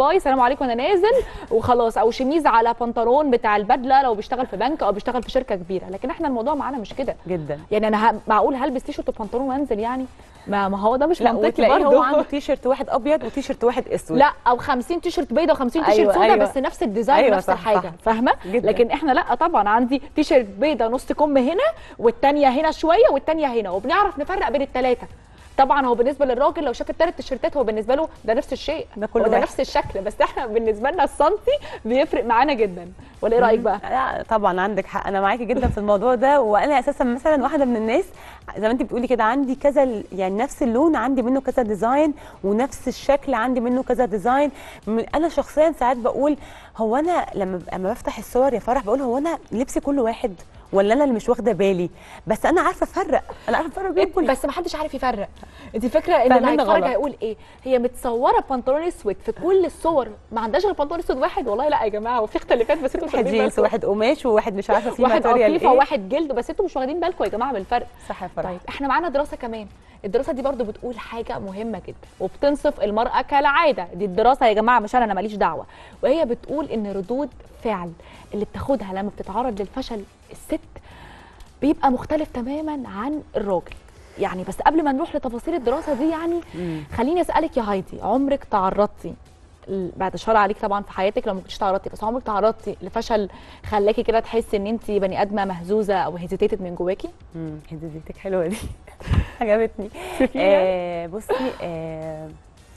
S1: باي سلام عليكم انا نازل وخلاص او شميز على بنطلون بتاع البدله لو بيشتغل في بنك او بيشتغل في شركه كبيره لكن احنا الموضوع معانا مش كده
S2: جدا
S1: يعني انا ه- معقول هلبس تيشرت وبنطلون وانزل يعني ما ما هو ده مش
S2: لا
S1: منطقي
S2: وتلاقيه هو
S1: برضه
S2: عنده تي شيرت واحد ابيض وتي شيرت واحد اسود
S1: لا او 50 تيشرت بيضه و50 تيشرت
S2: أيوة،
S1: سودا
S2: أيوة.
S1: بس نفس الديزاين
S2: أيوة،
S1: نفس
S2: صح،
S1: الحاجه
S2: صح.
S1: فاهمه
S2: جدا.
S1: لكن احنا لا طبعا عندي تيشرت بيضه نص كم هنا والتانيه هنا شويه والتانيه هنا وبنعرف نفرق بين الثلاثه طبعا هو بالنسبه للراجل لو شاف الثلاث تيشرتات هو بالنسبه له ده نفس الشيء
S2: ده كل
S1: هو ده
S2: واحد.
S1: نفس الشكل بس احنا بالنسبه لنا السنتي بيفرق معانا جدا ولا ايه رايك بقى
S2: لا طبعا عندك حق انا معاكي جدا في الموضوع ده وانا اساسا مثلا واحده من الناس زي ما انت بتقولي كده عندي كذا ال- يعني نفس اللون عندي منه كذا ديزاين ونفس الشكل عندي منه كذا ديزاين م- انا شخصيا ساعات بقول هو انا لما ب- لما بفتح الصور يا فرح بقول هو انا لبسي كله واحد ولا انا اللي مش واخده بالي بس انا عارفه افرق انا عارفه افرق بين كل
S1: بس ما حدش عارف يفرق انت فاكره ان اللي
S2: فاهمين
S1: هيتفرج
S2: غلط.
S1: هيقول ايه هي متصوره ببنطلون اسود في كل الصور ما عندهاش غير بنطلون اسود واحد والله لا يا جماعه وفي اختلافات بس انتوا مش
S2: واحد
S1: واخدين
S2: جينز
S1: بالكم.
S2: وواحد قماش وواحد مش عارفه فيه
S1: واحد
S2: ماتيريال
S1: قطيفه
S2: ايه
S1: وواحد جلد بس انتوا مش واخدين بالكم يا جماعه من الفرق
S2: صح يا فرح
S1: طيب احنا معانا دراسه كمان الدراسه دي برضو بتقول حاجه مهمه جدا وبتنصف المراه كالعاده دي الدراسه يا جماعه مش انا انا ماليش دعوه وهي بتقول ان ردود فعل اللي بتاخدها لما بتتعرض للفشل الست بيبقى مختلف تماما عن الراجل يعني بس قبل ما نروح لتفاصيل الدراسه دي يعني خليني اسالك يا هايدي عمرك تعرضتي ل- بعد الشر عليك طبعا في حياتك لو ما كنتش تعرضتي بس عمرك تعرضتي لفشل خلاكي كده تحسي ان انت بني ادمه مهزوزه او هيزيتيتد من جواكي
S2: امم هديتك حلوه دي عجبتني
S1: شوفي
S2: آه بصي آه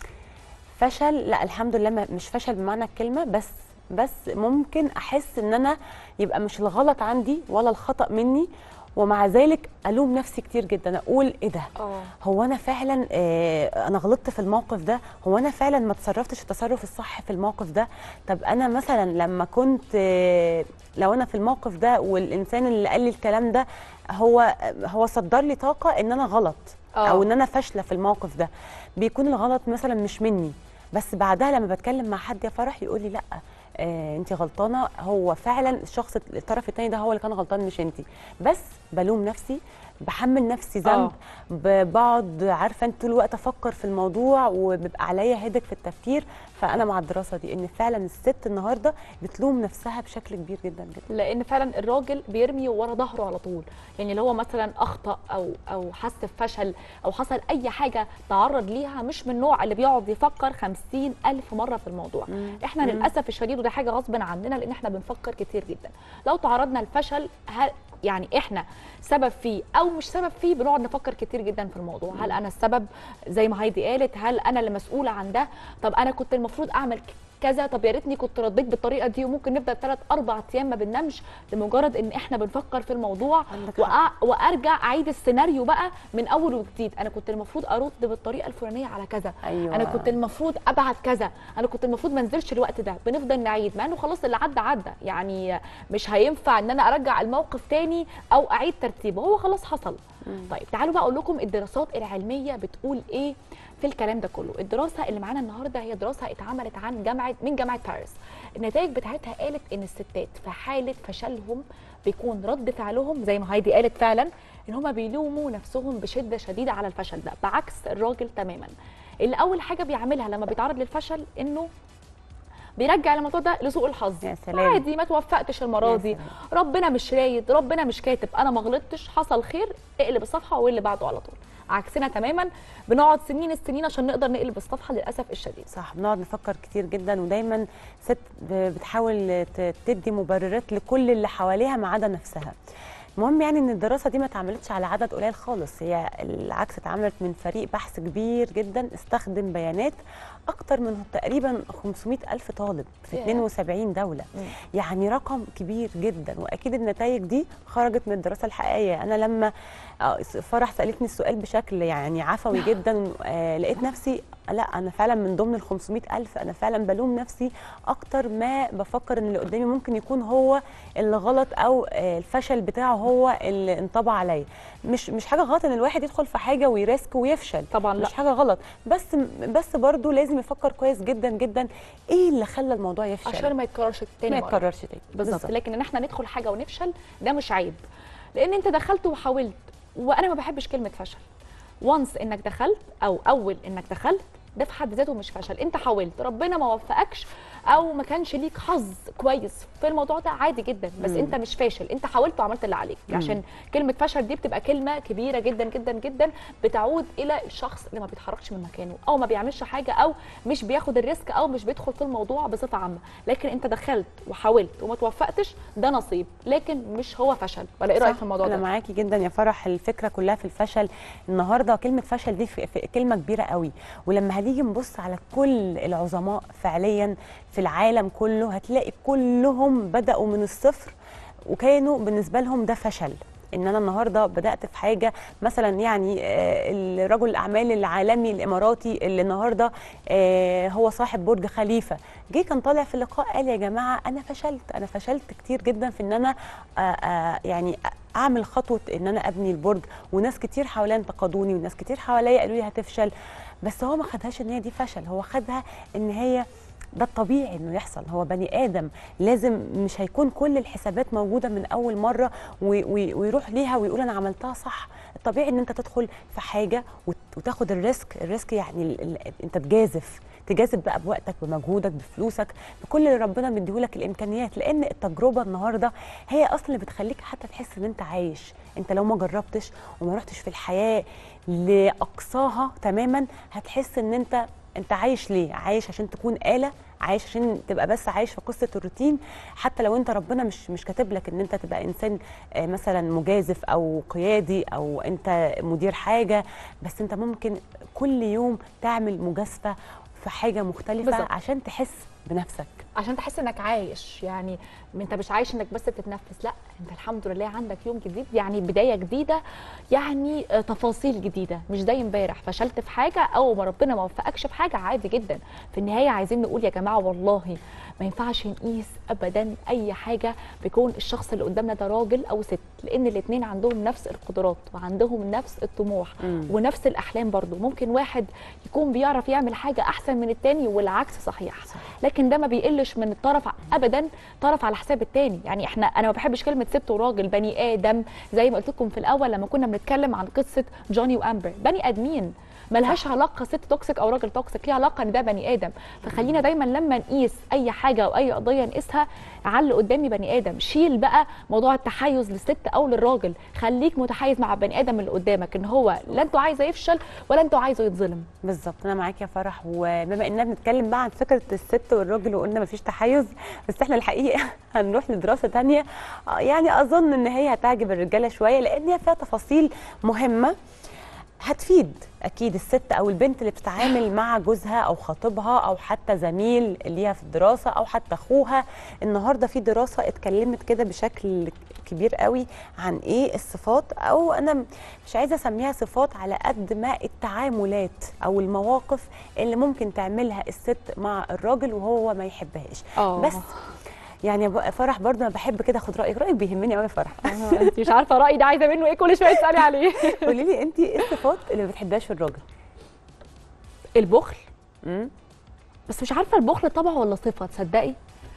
S2: فشل لا الحمد لله ما- مش فشل بمعنى الكلمه بس بس ممكن احس ان انا يبقى مش الغلط عندي ولا الخطا مني ومع ذلك الوم نفسي كتير جدا اقول ايه ده
S1: اه
S2: هو انا فعلا آه انا غلطت في الموقف ده هو انا فعلا ما تصرفتش التصرف الصح في الموقف ده طب انا مثلا لما كنت آه لو انا في الموقف ده والانسان اللي قال لي الكلام ده هو هو صدر لي طاقه ان انا غلط
S1: آه.
S2: او ان انا فاشله في الموقف ده بيكون الغلط مثلا مش مني بس بعدها لما بتكلم مع حد يا فرح يقول لي لا آه انت غلطانه هو فعلا الشخص الطرف الثاني ده هو اللي كان غلطان مش انت بس بلوم نفسي بحمل نفسي ذنب
S1: آه.
S2: ب- بقعد عارفه انت طول الوقت افكر في الموضوع وبيبقى عليا هدك في التفكير فانا مع الدراسه دي ان فعلا الست النهارده بتلوم نفسها بشكل كبير جدا جدا
S1: لان فعلا الراجل بيرمي ورا ظهره على طول يعني اللي هو مثلا اخطا او او حس بفشل او حصل اي حاجه تعرض ليها مش من النوع اللي بيقعد يفكر خمسين الف مره في الموضوع
S2: مم.
S1: احنا
S2: مم.
S1: للاسف الشديد وده حاجه غصب عننا لان احنا بنفكر كتير جدا لو تعرضنا لفشل هل يعني احنا سبب فيه او مش سبب فيه بنقعد نفكر كتير جدا في الموضوع هل انا السبب زي ما هايدي قالت هل انا اللي مسؤوله عن ده طب انا كنت المفروض اعمل كذا طب يا ريتني كنت رديت بالطريقه دي وممكن نفضل ثلاث اربع ايام ما بننامش لمجرد ان احنا بنفكر في الموضوع
S2: عندك
S1: وأ... وارجع اعيد السيناريو بقى من اول وجديد انا كنت المفروض ارد بالطريقه الفلانيه على كذا
S2: أيوة.
S1: انا كنت المفروض ابعت كذا انا كنت المفروض ما انزلش الوقت ده بنفضل نعيد مع انه خلاص اللي عدى عدى يعني مش هينفع ان انا ارجع الموقف تاني او اعيد ترتيبه هو خلاص حصل طيب تعالوا بقى اقول لكم الدراسات العلميه بتقول ايه في الكلام ده كله الدراسه اللي معانا النهارده هي دراسه اتعملت عن جامعه من جامعه باريس النتائج بتاعتها قالت ان الستات في حاله فشلهم بيكون رد فعلهم زي ما هايدي قالت فعلا ان هم بيلوموا نفسهم بشده شديده على الفشل ده بعكس الراجل تماما اللي اول حاجه بيعملها لما بيتعرض للفشل انه بيرجع الموضوع ده لسوء الحظ
S2: يا سلام.
S1: عادي ما توفقتش المره
S2: يا
S1: دي
S2: سلام.
S1: ربنا مش رايد ربنا مش كاتب انا ما غلطتش حصل خير اقلب الصفحه واللي بعده على طول عكسنا تماما بنقعد سنين السنين عشان نقدر نقلب الصفحه للاسف الشديد
S2: صح بنقعد نفكر كتير جدا ودايما ست ب- بتحاول ت- تدي مبررات لكل اللي حواليها ما عدا نفسها المهم يعني ان الدراسه دي ما اتعملتش على عدد قليل خالص هي العكس اتعملت من فريق بحث كبير جدا استخدم بيانات اكتر من تقريبا 500 الف طالب في
S1: ياه.
S2: 72 دوله يعني رقم كبير جدا واكيد النتائج دي خرجت من الدراسه الحقيقيه انا لما آه، فرح سالتني السؤال بشكل يعني عفوي جدا آه، لقيت نفسي لا انا فعلا من ضمن ال 500 الف انا فعلا بلوم نفسي اكتر ما بفكر ان اللي قدامي ممكن يكون هو اللي غلط او آه، الفشل بتاعه هو اللي انطبع عليا مش مش حاجه غلط ان الواحد يدخل في حاجه ويريسك ويفشل
S1: طبعا لا
S2: مش حاجه غلط بس بس برضه لازم يفكر كويس جدا جدا ايه اللي خلى الموضوع يفشل
S1: عشان ما يتكررش تاني
S2: ما
S1: مرة.
S2: يتكررش تاني
S1: بالظبط لكن ان احنا ندخل حاجه ونفشل ده مش عيب لان انت دخلت وحاولت وانا ما بحبش كلمه فشل وانس انك دخلت او اول انك دخلت ده في حد ذاته مش فشل انت حاولت ربنا ما وفقكش او ما كانش ليك حظ كويس في الموضوع ده عادي جدا بس
S2: مم.
S1: انت مش فاشل انت حاولت وعملت اللي عليك
S2: مم.
S1: عشان كلمه فشل دي بتبقى كلمه كبيره جدا جدا جدا بتعود الى الشخص اللي ما بيتحركش من مكانه او ما بيعملش حاجه او مش بياخد الريسك او مش بيدخل في الموضوع بصفه عامه لكن انت دخلت وحاولت وما توفقتش ده نصيب لكن مش هو فشل ولا ايه رايك
S2: صح،
S1: في الموضوع
S2: انا
S1: ده
S2: معاكي جدا يا فرح الفكره كلها في الفشل النهارده كلمه فشل دي في في كلمه كبيره قوي ولما هنيجي نبص على كل العظماء فعليا في العالم كله هتلاقي كلهم بداوا من الصفر وكانوا بالنسبه لهم ده فشل ان انا النهارده بدات في حاجه مثلا يعني آه، الرجل الاعمال العالمي الاماراتي اللي النهارده آه، هو صاحب برج خليفه جه كان طالع في اللقاء قال يا جماعه انا فشلت انا فشلت كتير جدا في ان انا آه، آه، يعني اعمل خطوه ان انا ابني البرج وناس كتير حواليا انتقدوني وناس كتير حواليا قالوا لي هتفشل بس هو ما خدهاش ان هي دي فشل هو خدها ان هي ده الطبيعي انه يحصل هو بني ادم لازم مش هيكون كل الحسابات موجوده من اول مره و- و- ويروح ليها ويقول انا عملتها صح الطبيعي ان انت تدخل في حاجه وت- وتاخد الريسك الريسك يعني ال- ال- انت تجازف تجازف بقى بوقتك بمجهودك بفلوسك بكل اللي ربنا مديهولك الامكانيات لان التجربه النهارده هي اصلا اللي بتخليك حتى تحس ان انت عايش انت لو ما جربتش وما رحتش في الحياه لاقصاها تماما هتحس ان انت انت عايش ليه عايش عشان تكون آلة عايش عشان تبقى بس عايش في قصه الروتين حتى لو انت ربنا مش مش كاتب لك ان انت تبقى انسان آه، مثلا مجازف او قيادي او انت مدير حاجه بس انت ممكن كل يوم تعمل مجازفه في حاجه مختلفه
S1: بالظبط.
S2: عشان تحس بنفسك
S1: عشان تحس انك عايش يعني انت مش عايش انك بس بتتنفس لا انت الحمد لله عندك يوم جديد يعني بدايه جديده يعني آه، تفاصيل جديده مش زي امبارح فشلت في حاجه او ما ربنا ما وفقكش في حاجه عادي جدا في النهايه عايزين نقول يا جماعه والله ما ينفعش نقيس ابدا اي حاجه بيكون الشخص اللي قدامنا ده راجل او ست لان الاثنين عندهم نفس القدرات وعندهم نفس الطموح
S2: مم.
S1: ونفس الاحلام برضو ممكن واحد يكون بيعرف يعمل حاجه احسن من التاني والعكس صحيح
S2: صح.
S1: لكن ده ما بيقلش من الطرف ابدا طرف على حساب التاني يعني احنا انا ما بحبش كلمه ست وراجل بني ادم زي ما قلت لكم في الاول لما كنا بنتكلم عن قصه جوني وامبر بني ادمين ملهاش علاقه ست توكسيك او راجل توكسيك ليها علاقه ان ده بني ادم فخلينا دايما لما نقيس اي حاجه او اي قضيه نقيسها على اللي قدامي بني ادم شيل بقى موضوع التحيز للست او للراجل خليك متحيز مع البني ادم اللي قدامك ان هو لا انتوا عايزه يفشل ولا انتوا عايزه يتظلم
S2: بالظبط انا معاك يا فرح وبما اننا بنتكلم بقى عن فكره الست والراجل وقلنا مفيش تحيز بس احنا الحقيقه هنروح لدراسه تانية آه، يعني اظن ان هي هتعجب الرجاله شويه لان هي فيها تفاصيل مهمه هتفيد اكيد الست او البنت اللي بتتعامل مع جوزها او خطيبها او حتى زميل ليها في الدراسه او حتى اخوها النهارده في دراسه اتكلمت كده بشكل كبير قوي عن ايه الصفات او انا مش عايزه اسميها صفات على قد ما التعاملات او المواقف اللي ممكن تعملها الست مع الراجل وهو ما يحبهاش
S1: اه
S2: بس يعني يا بقى فرح برضه انا بحب كده اخد رايك رايك بيهمني قوي يا فرح
S1: انت مش عارفه رايي ده عايزه منه ايه كل شويه تسالي عليه
S2: قولي لي انت ايه الصفات اللي ما بتحبهاش في الراجل
S1: البخل
S2: امم
S1: بس مش عارفه البخل طبع ولا صفه تصدقي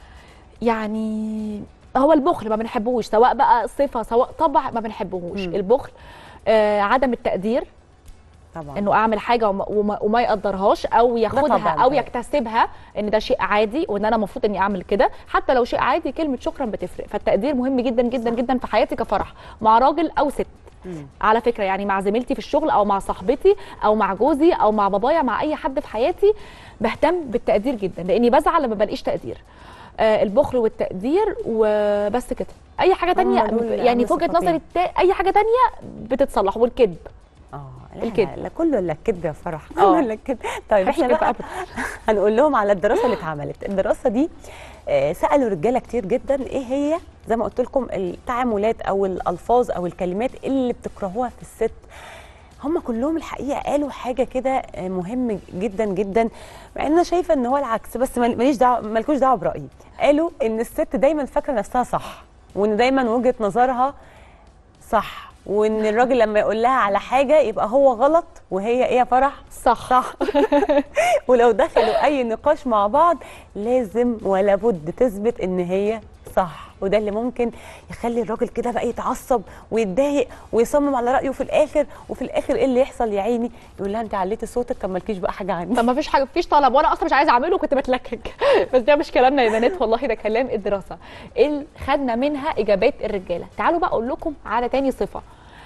S1: يعني هو البخل ما بنحبوش سواء بقى صفه سواء طبع ما بنحبوش
S2: مم.
S1: البخل آه عدم التقدير
S2: طبعا
S1: انه اعمل حاجه وما, وما, وما يقدرهاش او ياخدها
S2: طبعاً
S1: او
S2: طبعاً.
S1: يكتسبها ان ده شيء عادي وان انا المفروض اني اعمل كده حتى لو شيء عادي كلمه شكرا بتفرق فالتقدير مهم جدا جدا
S2: صح.
S1: جدا في حياتي كفرح مع راجل او ست
S2: مم.
S1: على فكره يعني مع زميلتي في الشغل او مع صاحبتي او مع جوزي او مع بابايا مع اي حد في حياتي بهتم بالتقدير جدا لاني بزعل لما بلاقيش تقدير آه البخل والتقدير وبس كده اي حاجه تانية
S2: هم دول
S1: يعني
S2: أهم
S1: في وجهه
S2: صفتين.
S1: نظري التا- اي حاجه تانية بتصلح والكذب
S2: اه لا
S1: الكذب.
S2: لا, لا كله الا الكذب يا فرح
S1: آه.
S2: كله الا الكذب طيب
S1: مفيش
S2: احنا
S1: كذب
S2: بقى
S1: أبداً.
S2: هنقول لهم على الدراسه اللي اتعملت الدراسه دي آه، سالوا رجاله كتير جدا ايه هي زي ما قلت لكم التعاملات او الالفاظ او الكلمات اللي بتكرهوها في الست هم كلهم الحقيقه قالوا حاجه كده آه، مهم جدا جدا مع ان انا شايفه ان هو العكس بس مال- ماليش دعوه مالكوش دعوه برايي قالوا ان الست دايما فاكره نفسها صح وان دايما وجهه نظرها صح وان الراجل لما يقول لها على حاجه يبقى هو غلط وهي ايه يا فرح
S1: صح
S2: صح ولو دخلوا اي نقاش مع بعض لازم ولا بد تثبت ان هي صح وده اللي ممكن يخلي الراجل كده بقى يتعصب ويتضايق ويصمم على رايه في الاخر وفي الاخر ايه اللي يحصل يا عيني يقول لها انت عليتي صوتك كان مالكيش بقى حاجه عندي
S1: طب ما فيش حاجه مفيش طلب وانا اصلا مش عايزه اعمله كنت بتلكك بس ده مش كلامنا يا بنات والله ده كلام الدراسه اللي خدنا منها اجابات الرجاله تعالوا بقى اقول لكم على تاني صفه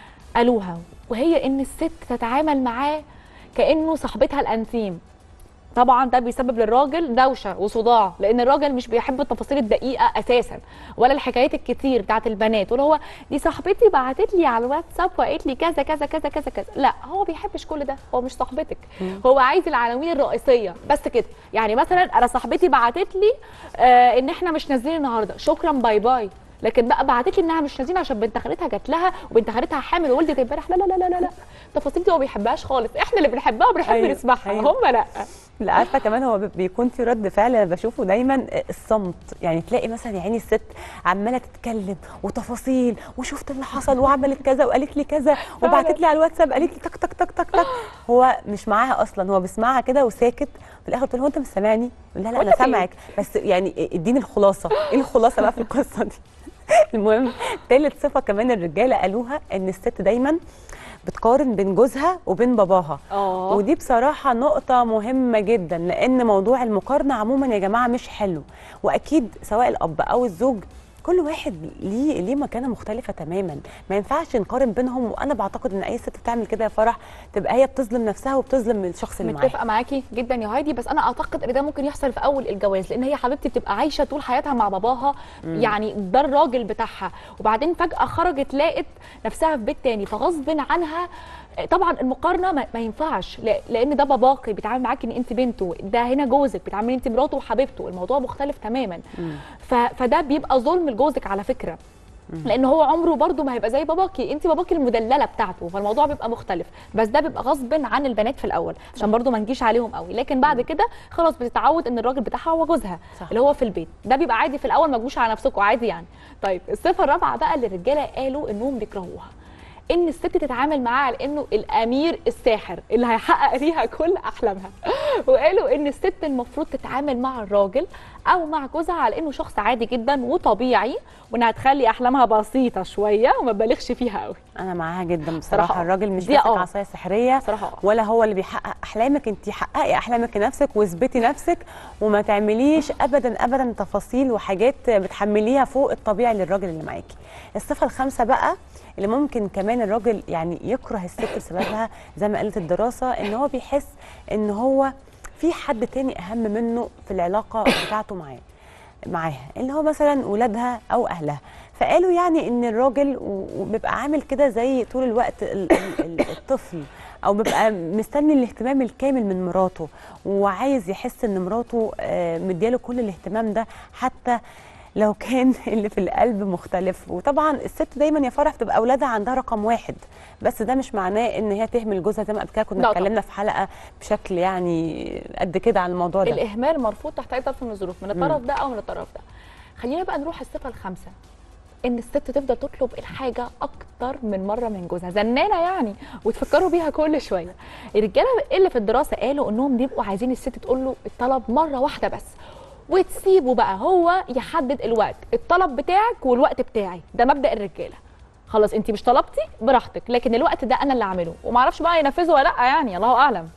S1: قالوها وهي ان الست تتعامل معاه كانه صاحبتها الانتيم طبعا ده بيسبب للراجل دوشه وصداع لان الراجل مش بيحب التفاصيل الدقيقه اساسا ولا الحكايات الكتير بتاعت البنات واللي هو دي صاحبتي بعتت لي على الواتساب وقالت لي كذا كذا كذا كذا كذا لا هو بيحبش كل ده هو مش صاحبتك هو عايز العناوين الرئيسيه بس كده يعني مثلا انا صاحبتي بعتت لي آه ان احنا مش نازلين النهارده شكرا باي باي لكن بقى بعتت لي انها مش نازلين عشان بنت خالتها جات لها وبنت خالتها حامل وولدت امبارح لا لا لا لا لا لا التفاصيل دي هو ما بيحبهاش خالص احنا اللي بنحبها وبنحب
S2: أيوة،
S1: نسمعها
S2: أيوة.
S1: هم لا
S2: لا عارفه كمان هو بي- بيكون في رد فعل انا بشوفه دايما الصمت يعني تلاقي مثلا يا عيني الست عماله تتكلم وتفاصيل وشفت اللي حصل وعملت كذا وقالت لي كذا وبعتت لي على الواتساب قالت لي تك تك تك تك تك هو مش معاها اصلا هو بيسمعها كده وساكت في الاخر بتقول له هو انت مش سامعني؟ يقول لها لا
S1: وأنت
S2: انا
S1: فين؟
S2: سامعك بس يعني اديني الخلاصه ايه الخلاصه بقى في القصه دي المهم ثالث صفه كمان الرجاله قالوها ان الست دايما بتقارن بين جوزها وبين باباها
S1: اه
S2: ودي بصراحة نقطة مهمة جدا لأن موضوع المقارنة عموما يا جماعة مش حلو وأكيد سواء الأب أو الزوج كل واحد ليه ليه مكانه مختلفة تماما ما ينفعش نقارن بينهم وأنا بعتقد إن أي ست بتعمل كده يا فرح تبقى هي بتظلم نفسها وبتظلم الشخص اللي معاها
S1: متفقه معاكي جدا يا هايدي بس انا اعتقد ان ده ممكن يحصل في اول الجواز لان هي حبيبتي بتبقى عايشه طول حياتها مع باباها يعني ده الراجل بتاعها وبعدين فجاه خرجت لقت نفسها في بيت تاني فغصب عنها طبعا المقارنه ما, ما ينفعش لا- لان ده باباكي بيتعامل معاكي ان انت بنته ده هنا جوزك بيتعامل انت مراته وحبيبته الموضوع مختلف تماما ف... فده بيبقى ظلم لجوزك على فكره لان هو عمره برضو ما هيبقى زي باباكي انت باباكي المدلله بتاعته فالموضوع بيبقى مختلف بس ده بيبقى غصب عن البنات في الاول عشان برضو ما نجيش عليهم قوي لكن بعد كده خلاص بتتعود ان الراجل بتاعها هو جوزها
S2: صح.
S1: اللي هو في البيت ده بيبقى عادي في الاول ما تجوش على نفسكم عادي يعني طيب الصفه الرابعه بقى اللي الرجاله قالوا انهم بيكرهوها ان الست تتعامل معاه على انه الامير الساحر اللي هيحقق ليها كل احلامها وقالوا ان الست المفروض تتعامل مع الراجل او مع جوزها على انه شخص عادي جدا وطبيعي وانها تخلي احلامها بسيطه شويه وما تبالغش فيها قوي
S2: أنا معاها جدا
S1: صراحة
S2: بصراحة
S1: آه.
S2: الراجل مش
S1: دي
S2: ماسك
S1: آه.
S2: عصاية سحرية
S1: صراحه آه.
S2: ولا هو اللي بيحقق احلامك انت حققي احلامك لنفسك واثبتي نفسك وما تعمليش ابدا ابدا تفاصيل وحاجات بتحمليها فوق الطبيعي للراجل اللي معاكي الصفه الخامسه بقى اللي ممكن كمان الراجل يعني يكره الست بسببها زي ما قالت الدراسه ان هو بيحس ان هو في حد تاني اهم منه في العلاقه بتاعته معاه معاها اللي هو مثلا ولادها او اهلها فقالوا يعني ان الراجل و- وبيبقى عامل كده زي طول الوقت ال- ال- ال- الطفل او بيبقى مستني الاهتمام الكامل من مراته وعايز يحس ان مراته آه، مدياله كل الاهتمام ده حتى لو كان اللي في القلب مختلف وطبعا الست دايما يا فرح بتبقى اولادها عندها رقم واحد بس ده مش معناه ان هي تهمل جوزها زي ما قبل كده
S1: لا
S2: كنا
S1: طبعا.
S2: اتكلمنا في حلقه بشكل يعني قد كده عن الموضوع ده
S1: الاهمال مرفوض تحت اي طرف من الظروف من الطرف ده او من الطرف ده خلينا بقى نروح الصفه الخامسه ان الست تفضل تطلب الحاجه اكتر من مره من جوزها زنانه يعني وتفكروا بيها كل شويه الرجاله اللي في الدراسه قالوا انهم بيبقوا عايزين الست تقول له الطلب مره واحده بس وتسيبه بقى هو يحدد الوقت الطلب بتاعك والوقت بتاعي ده مبدا الرجاله خلاص انت مش طلبتي براحتك لكن الوقت ده انا اللي اعمله ومعرفش بقى ينفذه ولا لا يعني الله اعلم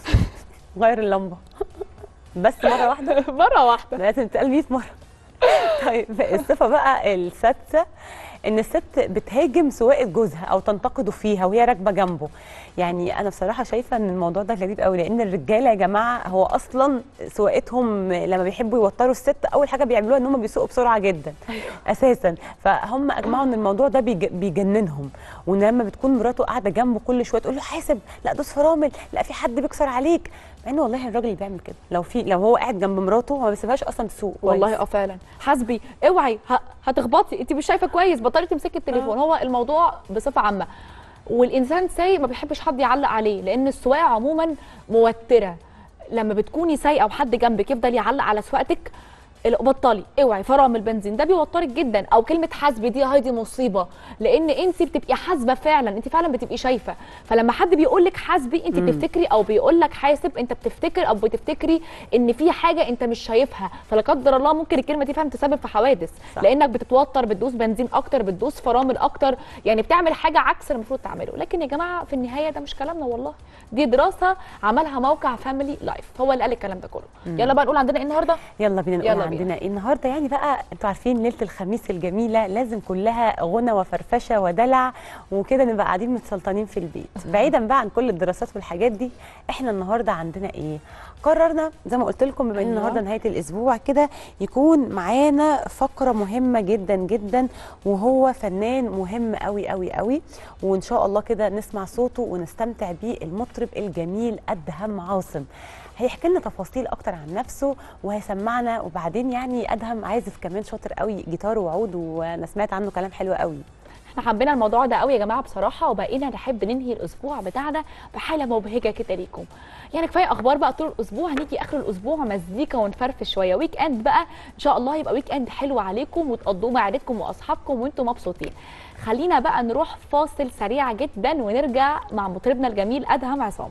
S2: غير اللمبه بس مره واحده
S1: مره واحده
S2: لازم تتقال 100 مره طيب الصفه بقى السادسه ان الست بتهاجم سواقه جوزها او تنتقده فيها وهي راكبه جنبه يعني انا بصراحه شايفه ان الموضوع ده غريب قوي لان الرجاله يا جماعه هو اصلا سواقتهم لما بيحبوا يوتروا الست اول حاجه بيعملوها ان هم بيسوقوا بسرعه جدا اساسا فهم اجمعوا ان الموضوع ده بيج- بيجننهم وان لما بتكون مراته قاعده جنبه كل شويه تقول له حاسب لا دوس فرامل لا في حد بيكسر عليك مع ان والله الراجل اللي بيعمل كده لو في لو هو قاعد جنب مراته ما بيسيبهاش اصلا تسوق كويس.
S1: والله اه فعلا حاسبي اوعي ه- هتخبطي انت مش شايفه كويس بطلي تمسكي التليفون هو الموضوع بصفه عامه والانسان سايق ما بيحبش حد يعلق عليه لان السواقه عموما موتره لما بتكوني سايقه وحد جنبك يفضل يعلق على سواقتك ال- بطلي اوعي فرع من البنزين ده بيوترك جدا او كلمه حاسبي دي هاي دي مصيبه لان انت بتبقي حاسبه فعلا انت فعلا بتبقي شايفه فلما حد بيقول لك حاسبي انت بتفتكري او بيقول لك حاسب انت بتفتكر او بتفتكري ان في حاجه انت مش شايفها فلا قدر الله ممكن الكلمه دي فعلا تسبب في حوادث
S2: صح.
S1: لانك بتتوتر بتدوس بنزين اكتر بتدوس فرامل اكتر يعني بتعمل حاجه عكس المفروض تعمله لكن يا جماعه في النهايه ده مش كلامنا والله دي دراسه عملها موقع فاميلي لايف هو اللي قال الكلام ده كله يلا بقى نقول عندنا ايه النهارده
S2: يلا بينا نقول
S1: يلا بينا.
S2: عندنا ايه النهارده يعني بقى انتوا عارفين ليله الخميس الجميله لازم كلها غنى وفرفشه ودلع وكده نبقى قاعدين متسلطنين في البيت بعيدا بقى عن كل الدراسات والحاجات دي احنا النهارده عندنا ايه قررنا زي ما قلت لكم بما ان
S1: أيوة.
S2: النهارده نهايه الاسبوع كده يكون معانا فقره مهمه جدا جدا وهو فنان مهم قوي قوي قوي وان شاء الله كده نسمع صوته ونستمتع بيه المطرب الجميل ادهم عاصم هيحكي لنا تفاصيل اكتر عن نفسه وهيسمعنا وبعدين يعني ادهم عازف كمان شاطر قوي جيتار وعود وانا سمعت عنه كلام حلو قوي
S1: احنا حبينا الموضوع ده قوي يا جماعه بصراحه وبقينا نحب ننهي الاسبوع بتاعنا بحاله مبهجه كده ليكم يعني كفايه اخبار بقى طول الاسبوع هنيجي اخر الاسبوع مزيكا ونفرفش شويه ويك اند بقى ان شاء الله يبقى ويك اند حلو عليكم وتقضوه مع عيلتكم واصحابكم وانتم مبسوطين خلينا بقى نروح فاصل سريع جدا ونرجع مع مطربنا الجميل ادهم عصام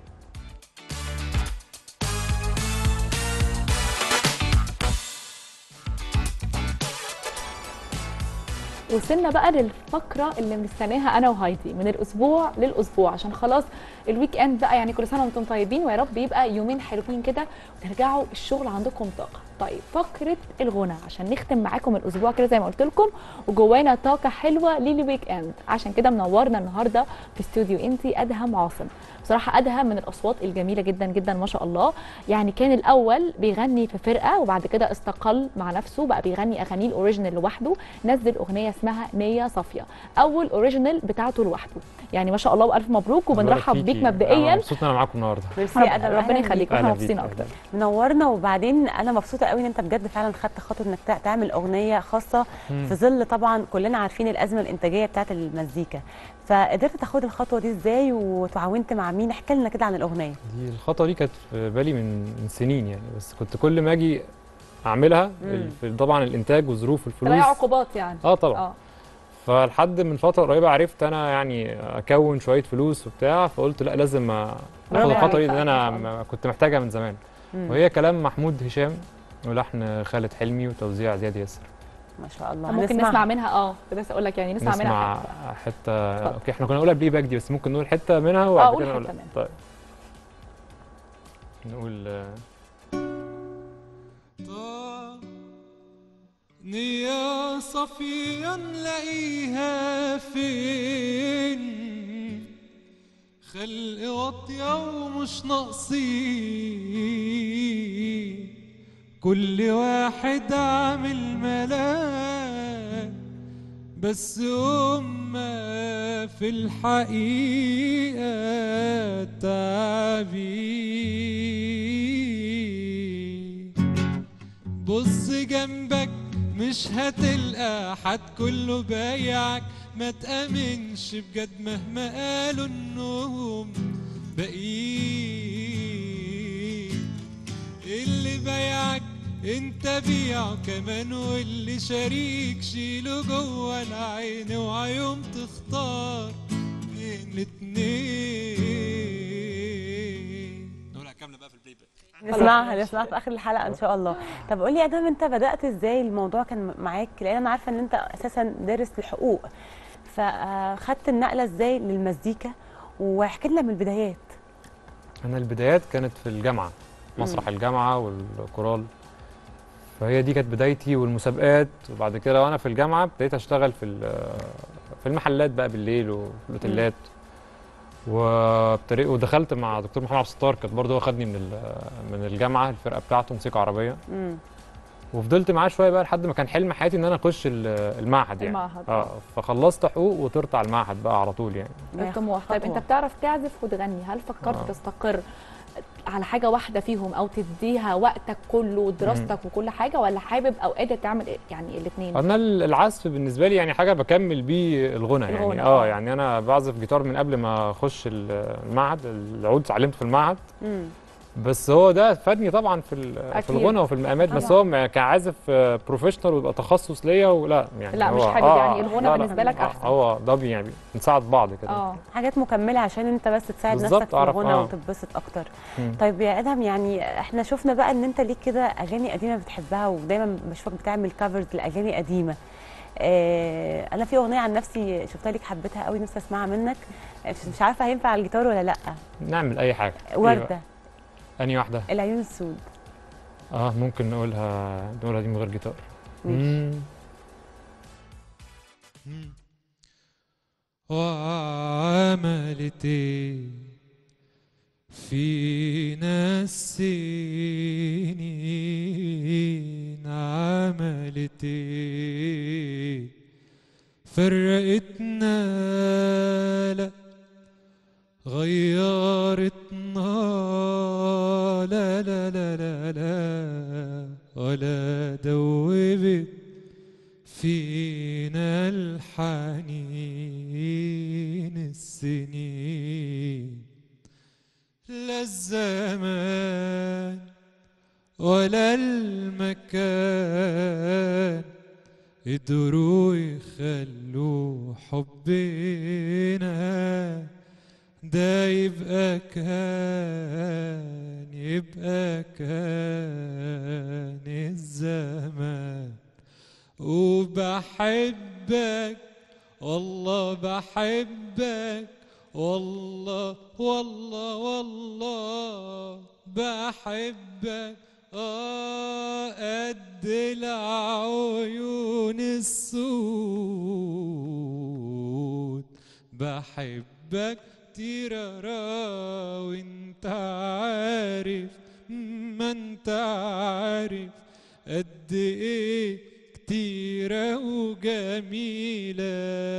S1: وصلنا بقى للفقره اللي مستناها انا وهايدي من الاسبوع للاسبوع عشان خلاص الويك اند بقى يعني كل سنه وانتم طيبين ويا رب يبقى يومين حلوين كده وترجعوا الشغل عندكم طاقه طيب فقره الغنى عشان نختم معاكم الاسبوع كده زي ما قلت لكم وجوانا طاقه حلوه للويك اند عشان كده منورنا النهارده في استوديو انتي ادهم عاصم بصراحه ادهم من الاصوات الجميله جدا جدا ما شاء الله يعني كان الاول بيغني في فرقه وبعد كده استقل مع نفسه بقى بيغني اغانيه الاوريجينال لوحده نزل اغنيه اسمها نيه صافيه اول اوريجينال بتاعته لوحده يعني ما شاء الله والف مبروك وبنرحب
S6: بارك
S1: بيك
S6: فيكي.
S1: مبدئيا
S6: انا مبسوط ان انا معاكم النهارده
S2: ميرسي يا
S1: رب-
S2: ادم
S1: ربنا
S2: أهلاً
S1: يخليك
S2: بيك.
S1: واحنا
S6: أهلا بيك.
S1: مبسوطين اكتر
S2: منورنا وبعدين انا مبسوطه قوي ان انت بجد فعلا خدت خطوه انك تع- تعمل اغنيه خاصه
S6: مم.
S2: في ظل طبعا كلنا عارفين الازمه الانتاجيه بتاعت المزيكا فقدرت تاخد الخطوه دي ازاي وتعاونت مع مين احكي لنا كده عن الاغنيه
S6: دي الخطوه دي كانت في بالي من من سنين يعني بس كنت كل ما اجي اعملها
S2: مم.
S6: في طبعا الانتاج وظروف
S1: تلاقي
S6: الفلوس
S1: عقوبات يعني
S6: اه طبعا
S1: اه
S6: فلحد من فتره قريبه عرفت انا يعني اكون شويه فلوس وبتاع فقلت لا لازم اخد
S1: برافو
S6: الخطوه
S1: عليك
S6: دي
S1: بقى،
S6: لان انا
S1: ما شاء الله.
S6: م- كنت محتاجها من زمان
S2: مم.
S6: وهي كلام محمود هشام ولحن خالد حلمي وتوزيع زياد ياسر
S2: ما شاء الله
S1: طب ممكن
S2: هنسمعها.
S1: نسمع منها اه كنت لسه اقول لك يعني نسمع, منها
S6: نسمع
S1: حاجة.
S6: حته
S1: اتفضل.
S6: اوكي احنا كنا نقولها بلاي باك دي بس ممكن نقول حته منها
S1: آه،
S6: وبعد
S1: قول
S6: كده
S1: حتة
S6: نقول
S1: منها.
S6: طيب نقول آه،
S12: نية صفية نلاقيها فين خلق واطية ومش ناقصين كل واحد عامل ملاك بس هما في الحقيقة تعبين بص جنبك مش هتلقى حد كله بايعك ما تأمنش بجد مهما قالوا انهم باقيين اللي بايعك انت بيعه كمان واللي شريك شيله جوه العين اوعى يوم تختار بين الاتنين نقولها كامله بقى في البلاي باك
S2: نسمعها نسمعها في اخر الحلقه ان شاء الله طب قولي يا ادم انت بدات ازاي الموضوع كان معاك لان انا عارفه ان انت اساسا دارس الحقوق فخدت النقله ازاي للمزيكا واحكي لنا من البدايات
S6: انا البدايات كانت في الجامعه مسرح الجامعه والكورال فهي دي كانت بدايتي والمسابقات وبعد كده وانا في الجامعه ابتديت اشتغل في ال- في المحلات بقى بالليل وفي الاوتيلات وابتديت ودخلت مع دكتور محمد عبد الستار كان برضه هو خدني من ال- من الجامعه الفرقه بتاعته موسيقى عربيه
S2: امم
S6: وفضلت معاه شويه بقى لحد ما كان حلم حياتي ان انا اخش ال- المعهد يعني
S1: المعهد.
S6: اه فخلصت حقوق وطرت على المعهد بقى على طول يعني
S1: ده طموح طيب انت بتعرف تعزف وتغني هل فكرت
S6: آه.
S1: تستقر على حاجه واحده فيهم او تديها وقتك كله ودراستك وكل حاجه ولا حابب او قادر تعمل إيه؟ يعني الاثنين
S6: انا ال- العزف بالنسبه لي يعني حاجه بكمل بيه الغنى يعني
S1: الغنى،
S6: اه
S1: آه.
S6: يعني انا بعزف جيتار من قبل ما اخش ال- المعهد العود اتعلمت في المعهد
S2: امم
S6: بس هو ده فادني طبعا في ال- في
S1: أكيد.
S6: الغنى وفي المقامات بس
S1: طبعاً.
S6: هو م- كعازف بروفيشنال ويبقى تخصص ليا ولا يعني
S1: لا، مش
S6: هو-
S1: حابب يعني الغنى
S6: لا، لا.
S1: بالنسبة لك
S6: آه،
S1: أحسن.
S6: هو ده بي- يعني بنساعد بعض كده
S1: اه
S2: حاجات مكمله عشان انت بس تساعد
S6: بالظبط،
S2: نفسك في
S6: أعرف،
S2: الغنى
S6: آه.
S2: وتتبسط اكتر
S6: مم.
S2: طيب يا ادهم يعني احنا شفنا بقى ان انت ليك كده اغاني قديمه بتحبها ودايما بشوفك بتعمل كفرز لاغاني قديمه آه انا في اغنيه عن نفسي شفتها ليك حبيتها قوي نفسي اسمعها منك مش- مش عارفه هينفع على الجيتار ولا لا
S6: نعمل اي حاجه
S2: ورده
S6: انهي واحده
S2: العيون السود
S6: اه ممكن نقولها نقولها دي من غير جيتار
S2: ماشي.
S6: مم.
S12: وعملت ايه فينا السنين عملت ايه فرقتنا لا غيرتنا لا لا لا لا لا ولا دوبت فينا الحنين السنين لا الزمان ولا المكان قدروا يخلوا حبنا ده يبقى كان يبقى كان الزمان وبحبك والله بحبك والله والله والله بحبك آه قد العيون السود بحبك تيرارا وانت عارف ما انت عارف قد ايه كتيرة وجميلة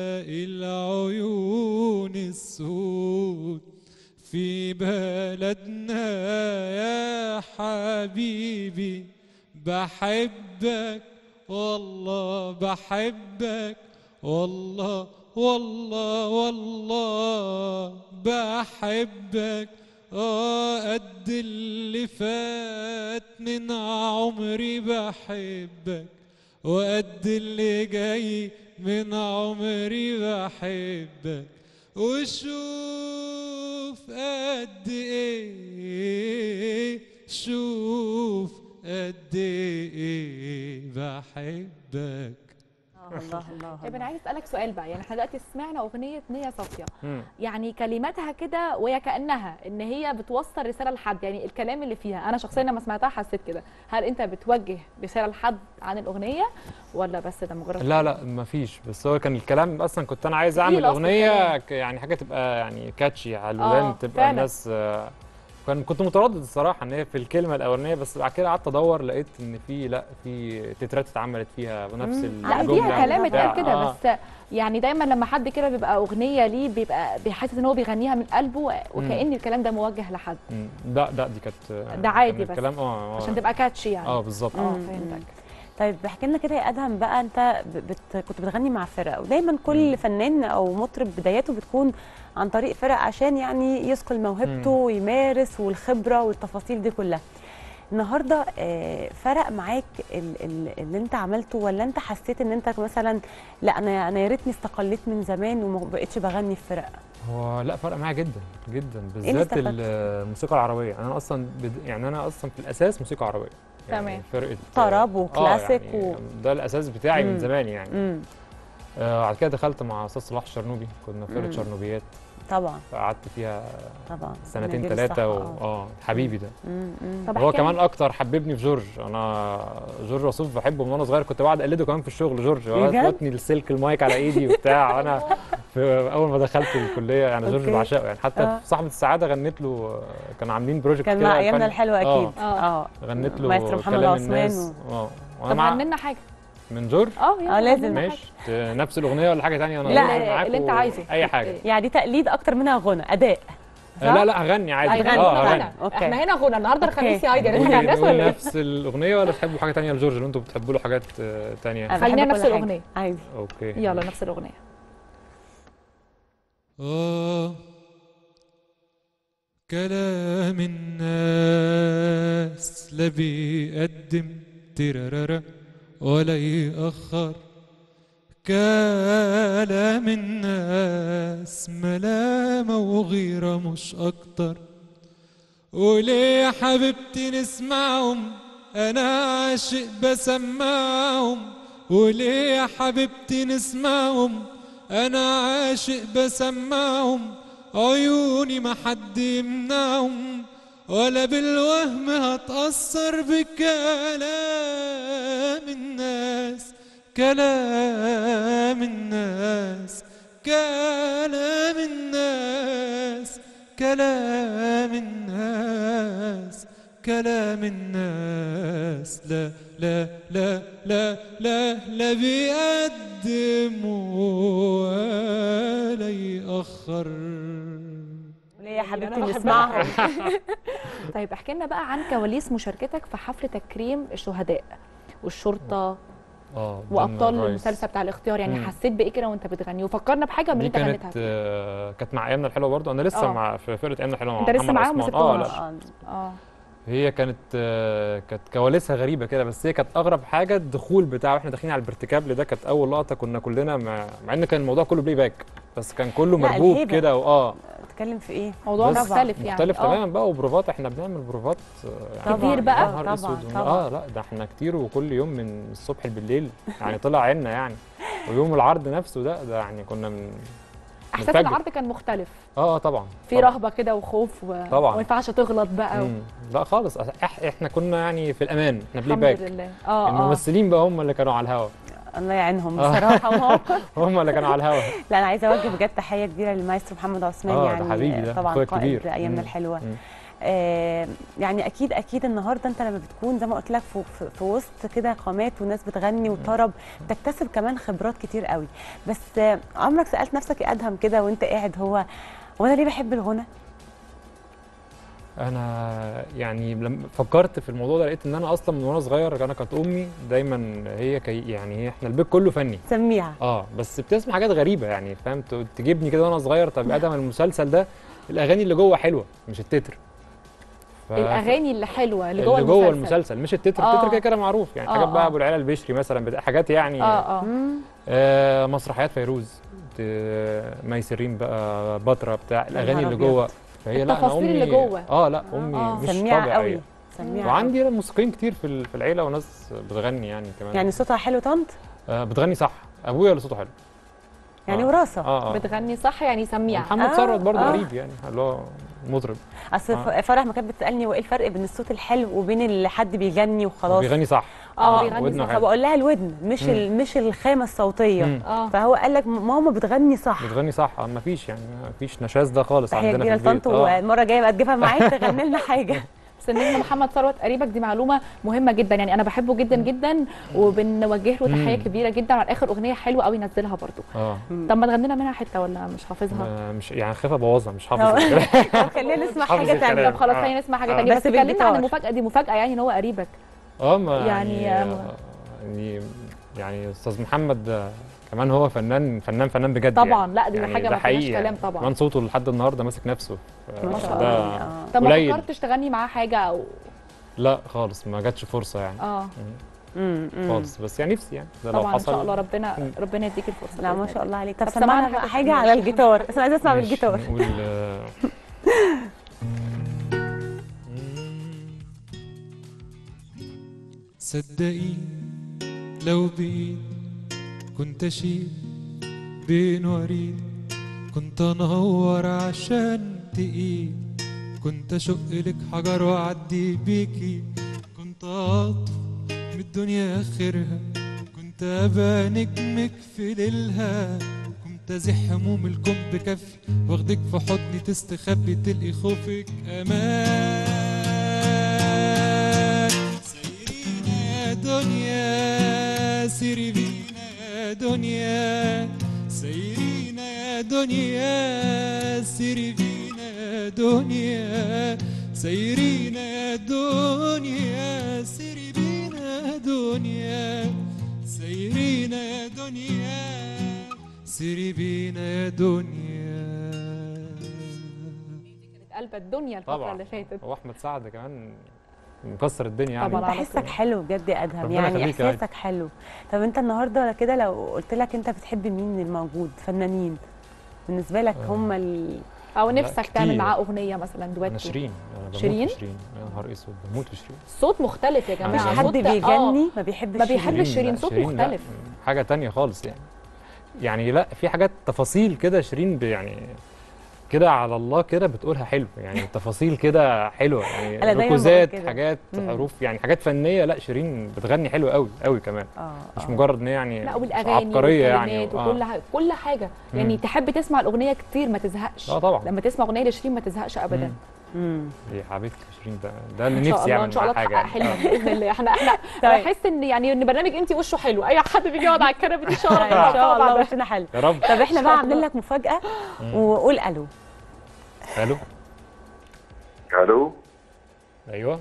S12: العيون السود في بلدنا يا حبيبي بحبك والله بحبك والله والله والله بحبك اه قد اللي فات من عمري بحبك وقد اللي جاي من عمري بحبك وشوف قد ايه شوف قد ايه بحبك
S2: الله الله
S1: طيب انا عايز اسالك سؤال بقى يعني احنا دلوقتي سمعنا اغنيه نيه صافيه
S6: مم.
S1: يعني كلماتها كده وهي كانها ان هي بتوصل رساله لحد يعني الكلام اللي فيها انا شخصيا لما سمعتها حسيت كده هل انت بتوجه رساله لحد عن الاغنيه ولا بس ده مجرد
S6: لا لا مفيش بس هو كان الكلام اصلا كنت انا عايز اعمل
S1: تقيل أصلاً
S6: اغنيه
S1: الكلام.
S6: ك- يعني حاجه تبقى يعني كاتشي على
S1: آه،
S6: الودان تبقى
S1: فعلاً.
S6: الناس آه، كان كنت متردد الصراحه ان هي في الكلمه الاولانيه بس بعد كده قعدت ادور لقيت ان في لا في تترات اتعملت فيها بنفس
S2: مم.
S1: لا
S6: الجمله
S1: فيها كلام
S6: وبتاع.
S1: اتقال كده
S6: آه.
S1: بس يعني دايما لما حد كده بيبقى اغنيه ليه بيبقى بيحسس ان هو بيغنيها من قلبه وكأن الكلام ده موجه لحد
S6: مم. لا لا دي كانت
S1: ده عادي
S6: كان
S1: بس.
S6: الكلام اه آه.
S1: عشان تبقى كاتشي يعني
S6: اه بالظبط
S1: اه
S2: مم.
S1: فهمتك
S2: طيب احكي لنا كده يا ادهم بقى انت ب- بت... كنت بتغني مع فرق ودايما كل فنان او مطرب بداياته بتكون عن طريق فرق عشان يعني يثقل موهبته
S6: مم.
S2: ويمارس والخبره والتفاصيل دي كلها النهارده آه، فرق معاك ال- ال- اللي انت عملته ولا انت حسيت ان انت مثلا لا انا انا يا ريتني استقليت من زمان وما بقتش بغني في فرق
S6: هو لا فرق معايا جدا جدا
S2: اللي
S6: بالذات
S2: استفدت؟
S6: الموسيقى العربيه انا اصلا بد... يعني انا اصلا في الاساس موسيقى عربيه يعني
S1: تمام.
S6: فرقه
S2: طرب
S6: آه،
S2: وكلاسيك
S6: يعني
S2: و-
S6: ده الاساس بتاعي
S2: مم.
S6: من زمان يعني
S2: امم
S6: آه بعد كده دخلت مع استاذ صلاح الشرنوبي كنا
S2: مم.
S6: فرقه شرنوبيات
S2: طبعا
S6: قعدت فيها
S2: طبعا
S6: سنتين
S2: نادر
S6: ثلاثه و...
S2: الصحة،
S6: اه حبيبي ده
S2: مم، مم.
S1: طب
S6: هو
S1: احكي لي-
S6: كمان اكتر حببني في جورج انا جورج وسوف بحبه من وانا صغير كنت بقعد اقلده كمان في الشغل جورج هو
S2: بجد؟
S6: وطني السلك المايك على ايدي وبتاع وانا في اول ما دخلت الكليه يعني جورج
S2: أوكي.
S6: بعشقه يعني حتى
S2: آه.
S6: في صاحبه السعاده غنيت له كانوا عاملين بروجكت
S2: كان
S6: كده
S2: مع ايامنا
S6: فن-
S2: الحلوه
S6: آه،
S2: اكيد اه
S6: غنيت له
S2: مايسترو محمد
S6: كلام
S2: عثمان
S6: الناس
S2: و...
S6: اه وانا
S1: طب
S6: مع
S1: غني لنا حاجه
S6: من جورج
S1: اه يلا
S2: آه، لازم.
S1: غني لنا
S6: ماشي نفس الاغنيه ولا حاجه ثانيه انا
S2: لا،
S6: أغني معاك
S1: اللي انت
S6: و-
S1: عايزه.
S6: اي حاجه
S2: يعني دي تقليد اكتر منها غنى اداء
S6: آه، لا لا هغني عادي
S1: هيغني
S6: اه
S1: هنا
S6: هغني
S1: غنى
S2: أوكي.
S1: احنا هنا غنى النهارده
S2: أوكي.
S1: الخميس يا هايدي نضحك على
S6: قولي
S1: الناس
S6: قولي
S1: ولا ايه؟
S6: نفس الاغنيه ولا تحبوا حاجه ثانيه لجورج اللي انتوا بتحبوا له حاجات آه، تانية
S2: أنا
S1: خلينا
S2: بحب
S1: نفس
S2: كل حاجة.
S1: الأغنية.
S2: عادي
S6: اوكي
S1: يلا نفس الاغنيه
S12: آه كلام الناس لا بيقدم ترارارا ولا يأخر كلام الناس ملامة وغيرة مش أكتر وليه يا حبيبتي نسمعهم أنا عاشق بسمعهم وليه يا حبيبتي نسمعهم أنا عاشق بسمعهم عيوني ما حد يمنعهم ولا بالوهم هتأثر بكلام الناس كلام الناس كلام الناس كلام الناس كلام الناس لا لا لا لا لا لا بيقدم ولا يأخر
S2: ليه يا حبيبتي
S1: أنا بحبها.
S2: نسمعهم
S1: طيب احكي لنا بقى عن كواليس مشاركتك في حفل تكريم الشهداء والشرطه
S6: اه
S1: وابطال
S6: الرئيس.
S1: المسلسل بتاع الاختيار يعني
S6: مم.
S1: حسيت بايه كده وانت بتغني وفكرنا بحاجه من
S6: دي
S1: اللي انت
S6: كانت
S1: غنيتها
S6: آه، كانت مع ايامنا الحلوه برضه انا لسه
S1: آه.
S6: مع في فرقه ايامنا الحلوه مع
S1: انت لسه
S6: محمد
S1: معاهم ما
S6: عثمان. اه
S1: سبتهمش
S6: لا
S1: اه
S6: هي كانت آه، كانت كواليسها غريبه كده بس هي كانت اغرب حاجه الدخول بتاعه واحنا داخلين على البرتكابل ده كانت اول لقطه كنا كلنا مع, مع ان كان الموضوع كله بلاي باك بس كان كله
S2: لا،
S6: مربوب
S2: الهيبة.
S6: كده واه
S2: بتتكلم في ايه
S1: موضوع
S6: بس
S1: مختلف يعني
S6: مختلف
S1: آه.
S6: تماما بقى وبروفات احنا بنعمل بروفات آه، يعني
S1: كتير بقى؟
S6: يا نهار
S2: طبعاً،
S6: أسود.
S2: طبعاً.
S6: اه لا ده احنا كتير وكل يوم من الصبح بالليل يعني طلع عنا يعني ويوم العرض نفسه ده ده يعني كنا من
S1: احساس
S6: الفجر.
S1: العرض كان مختلف
S6: اه اه طبعا
S1: في
S6: طبعاً.
S1: رهبه كده وخوف و...
S6: طبعاً.
S1: وما ينفعش تغلط بقى و...
S6: مم. لا خالص أص- إح احنا كنا يعني في الامان احنا بلاي
S1: الحمد
S6: باك
S1: لله اه اه
S6: الممثلين بقى هم اللي كانوا على الهوا
S2: الله يعينهم
S6: آه.
S2: بصراحه وهو
S6: هم اللي كانوا على الهوا
S2: لا انا عايزه اوجه بجد تحيه كبيره للمايسترو محمد عثمان
S6: آه، ده
S2: يعني
S6: حبيبي ده،
S2: طبعا
S6: أخويا
S2: قائد
S6: الكبير.
S2: ايامنا
S6: مم.
S2: الحلوه
S6: مم.
S2: آه يعني اكيد اكيد النهارده انت لما بتكون زي ما قلت لك في, في, في وسط كده قامات وناس بتغني وطرب بتكتسب كمان خبرات كتير قوي بس آه عمرك سالت نفسك يا ادهم كده وانت قاعد هو هو انا ليه بحب الغنى
S6: انا يعني لما فكرت في الموضوع ده لقيت ان انا اصلا من وانا صغير انا كانت امي دايما هي كي يعني احنا البيت كله فني
S2: سميها
S6: اه بس بتسمع حاجات غريبه يعني فاهم ت- تجيبني كده وانا صغير طب ادم المسلسل ده الاغاني اللي جوه حلوه مش التتر ف...
S1: الاغاني اللي حلوه اللي جوه
S6: اللي جوه
S1: المسلسل
S6: المسلسل مش التتر
S1: آه.
S6: التتر كده كده معروف يعني
S1: آه،
S6: حاجات بقى
S1: آه.
S6: ابو العلا البشري مثلا بتاع حاجات يعني
S1: اه اه
S6: آه مسرحيات فيروز ت- ميسرين بقى بطرة بتاع الاغاني اللي
S2: أبيض.
S6: جوه فهي لا انا
S1: التفاصيل
S6: امي
S1: اللي جوه.
S6: اه لا امي
S1: آه.
S6: مش
S2: سميعه
S6: طبيعيه
S2: قوي سميعه
S6: وعندي موسيقيين كتير في ال- في العيله وناس بتغني يعني كمان
S2: يعني صوتها حلو طنط
S6: آه بتغني صح ابويا اللي صوته حلو
S2: يعني
S6: آه.
S2: وراثه
S6: اه اه
S1: بتغني صح يعني سميعه
S6: محمد
S2: آه،
S6: ثروت برضه
S2: آه.
S6: غريب يعني اللي هو مطرب
S2: اصل
S6: آه.
S2: فرح ما كانت بتسالني هو ايه الفرق بين الصوت الحلو وبين اللي حد بيغني وخلاص
S6: بيغني صح
S1: اه بيغني
S6: ودنه
S1: صح.
S6: حلو.
S2: فبقول لها الودن مش
S6: مم.
S2: ال- مش الخامه الصوتيه
S6: مم.
S1: اه
S2: فهو قال لك ماما بتغني صح
S6: بتغني صح آه، ما فيش يعني ما فيش نشاز ده خالص
S2: تحيه
S6: عندنا
S2: كبيره
S6: في البيت
S2: لطنط
S6: آه.
S2: والمره الجايه بقى تجيبها معاك تغني لنا حاجه
S1: بس النجم محمد ثروت قريبك دي معلومه مهمه جدا يعني انا بحبه جدا جدا وبنوجه له تحيه
S6: مم.
S1: كبيره جدا على اخر اغنيه حلوه قوي نزلها برضو
S6: اه
S1: طب ما تغني لنا منها حته ولا مش حافظها
S6: ما- مش يعني خايف ابوظها مش
S2: آه.
S6: حافظ الكلام.
S2: طب خلينا نسمع
S6: حافظ
S2: حاجه
S6: الكلام.
S2: ثانيه
S1: طب خلاص
S6: آه.
S1: خلينا نسمع حاجه
S6: آه.
S1: ثانيه
S2: بس
S1: بس اتكلمنا عن
S2: بالجيتار.
S1: المفاجاه دي مفاجاه يعني ان هو قريبك
S6: اه ما
S1: يعني-
S6: يعني يعني يعني استاذ محمد ده كمان هو فنان فنان فنان بجد
S1: طبعا
S6: يعني.
S1: لا دي
S6: يعني
S1: حاجه
S6: ده
S1: ما فيهاش
S6: حقيقي
S1: كلام
S6: يعني.
S1: طبعا
S6: كمان صوته لحد النهارده ماسك نفسه ف-
S2: ما شاء
S6: ده
S2: الله آه.
S1: طب ما
S6: قليل.
S1: فكرتش تغني معاه حاجه او
S6: لا خالص ما جاتش فرصه يعني
S1: اه
S2: امم أمم.
S6: خالص بس يعني نفسي يعني ده لو
S1: طبعا ان
S6: حصل
S1: شاء الله ربنا
S6: مم.
S1: ربنا يديك الفرصه
S2: لا
S1: بإذن
S2: ما شاء الله عليك طب
S1: طب
S2: سمعنا
S1: سمعنا
S2: بقى
S1: حاجة
S2: حاجه
S1: كمان.
S2: على الجيتار بس انا عايزه اسمع
S6: ماشي،
S2: بالجيتار
S6: نقول آه،
S12: صدقيني لو بإيدي كنت أشيل بين وريد كنت أنور عشان تقيل كنت أشق لك حجر وأعدي بيكي كنت أطفي من الدنيا آخرها كنت أبقى نجمك في ليلها كنت أزح هموم الكون بكفي واخدك في حضني تستخبي تلقي خوفك أمان سيرينا يا دنيا سيري بينا يا دنيا سيرينا يا دنيا سيري بينا يا دنيا سيرينا يا دنيا سيري بينا يا دنيا سيرينا يا دنيا سيري بينا يا دنيا
S1: قلب الدنيا الفتره
S6: طبعا
S1: اللي فاتت
S6: هو احمد سعد كمان مكسر الدنيا يعني
S1: طبعاً. على
S2: بحسك
S1: طول.
S2: حلو بجد يا ادهم
S6: ربنا
S2: يعني
S6: يخليك يا
S2: احساسك حلو طب انت النهارده كده لو قلت لك انت بتحب مين الموجود فنانين بالنسبه لك
S6: آه.
S2: هم ال...
S1: او
S6: لا،
S1: نفسك تعمل
S6: كتير.
S1: معاه اغنيه مثلا
S6: انا
S1: دويتو
S6: شيرين انا بموت
S1: شيرين؟
S6: في شيرين يا نهار اسود بموت في شيرين
S1: صوت مختلف يا جماعه
S6: مفيش
S2: حد
S1: صوت- آه،
S2: بيغني ما بيحبش
S1: ما بيحبش
S2: شيرين.
S1: شيرين
S6: لا،
S1: صوت
S6: لا،
S1: مختلف
S6: حاجه تانية خالص يعني يعني لا في حاجات تفاصيل كده شيرين ب- يعني كده على الله كده بتقولها حلو يعني تفاصيل كده حلوه
S2: أنا
S6: يعني
S2: دايماً
S6: ركوزات
S2: بقول كده.
S6: حاجات
S2: مم.
S6: حروف يعني حاجات فنيه لا شيرين بتغني حلو قوي قوي كمان
S2: اه
S6: مش
S2: آه.
S6: مجرد ان هي يعني
S1: لا
S6: مش
S1: والاغاني
S6: عبقريه يعني
S1: والكلمات
S6: آه.
S1: وكل حاجه كل حاجه يعني
S6: مم.
S1: تحب تسمع الاغنيه كتير ما تزهقش
S6: اه طبعا
S1: لما تسمع اغنيه لشيرين ما تزهقش ابدا
S6: مم.
S2: مم.
S6: دي حبيبتي شيرين ده ده اللي
S1: ان شاء
S6: نفسي
S1: الله
S6: يعمل
S1: ان شاء الله
S6: معاه حاجه
S1: تحقق
S6: يعني.
S1: حلمك باذن الله احنا احنا
S2: طيب.
S1: بحس ان يعني ان برنامج انت وشه حلو اي حد بيجي يقعد على الكنبه دي شهر
S2: ان شاء الله وشنا حلو
S6: يا رب
S2: طب احنا بقى عاملين لك مفاجاه
S6: مم.
S2: وقول الو
S6: الو
S13: الو
S6: ايوه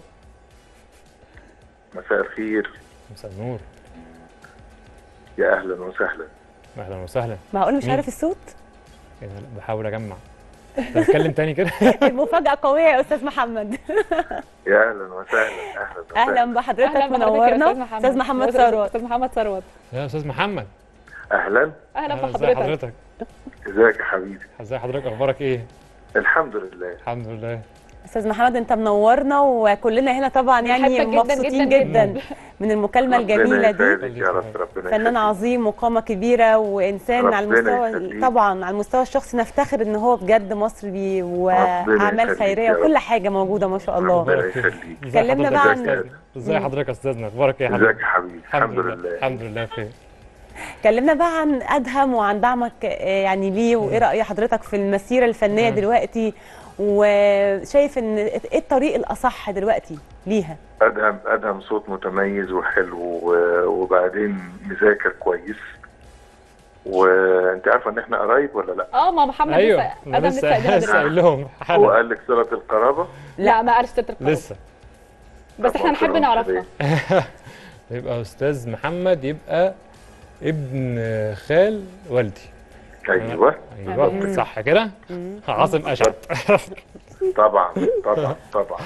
S13: مساء الخير
S6: مساء النور
S13: يا اهلا وسهلا
S6: اهلا وسهلا
S2: معقول مش
S6: مين؟
S2: عارف الصوت
S6: إيه ده؟ لا، بحاول اجمع طب اتكلم تاني كده
S2: المفاجاه قويه يا استاذ محمد
S13: يا اهلا وسهلا اهلا وسهلا
S2: اهلا بحضرتك
S1: أهلاً بحضرتك يا
S2: منورنا استاذ محمد ثروت
S1: استاذ محمد ثروت
S6: يا استاذ محمد
S13: اهلا
S1: اهلا
S6: ازي
S1: بحضرتك
S6: حضرتك
S13: ازيك يا حبيبي
S6: ازي حضرتك اخبارك ايه
S13: الحمد لله
S6: الحمد لله
S2: استاذ محمد انت منورنا وكلنا هنا طبعا يعني
S1: بنحبك جداً
S2: مبسوطين
S1: جداً
S2: جدا,
S1: جداً.
S2: من المكالمه
S13: ربنا
S2: الجميله دي
S13: يسعدك يا رب ربنا
S2: فنان
S13: يخليك.
S2: عظيم وقامه كبيره وانسان على
S13: ربنا
S2: المستوى
S13: يخليك.
S2: طبعا على المستوى الشخصي نفتخر ان هو بجد مصري
S13: ربنا
S2: واعمال
S13: يخليك
S2: خيريه
S13: يا رب.
S2: وكل حاجه موجوده ما شاء الله
S13: ربنا يخليك
S6: ازي
S2: كلمنا
S6: حضرتك
S2: بقى
S6: يا
S2: عن-
S6: أستاذنا؟ ازي حضرتك يا استاذنا اخبارك ايه يا
S13: ازيك
S6: حبيبي
S13: يا حبيبي الحمد لله
S6: الحمد لله بخير
S2: كلمنا بقى عن ادهم وعن دعمك آه، يعني ليه وايه راي حضرتك في المسيره الفنيه
S6: مم.
S2: دلوقتي وشايف ان ايه الطريق الاصح دلوقتي ليها
S13: ادهم ادهم صوت متميز وحلو و- وبعدين مذاكر كويس وانت عارفه ان احنا قرايب ولا لا
S1: اه ما محمد
S6: ايوه
S1: لسه
S6: انا
S1: ادم
S6: لسه
S1: لسه قايلها
S6: لسه
S1: دلوقتي
S6: قايل لهم
S13: هو
S6: حالا
S13: قال لك صله القرابه
S1: لا ما قالش ست القرار
S6: لسه
S1: بس
S13: طب
S1: احنا
S13: قلت لهم
S1: نحب نعرفها
S13: كده
S6: يبقى استاذ محمد يبقى ابن خال والدي
S13: إيه؟ ايوه
S6: ايوه صح كده عاصم اشعث
S13: طبعا طبعا طبعا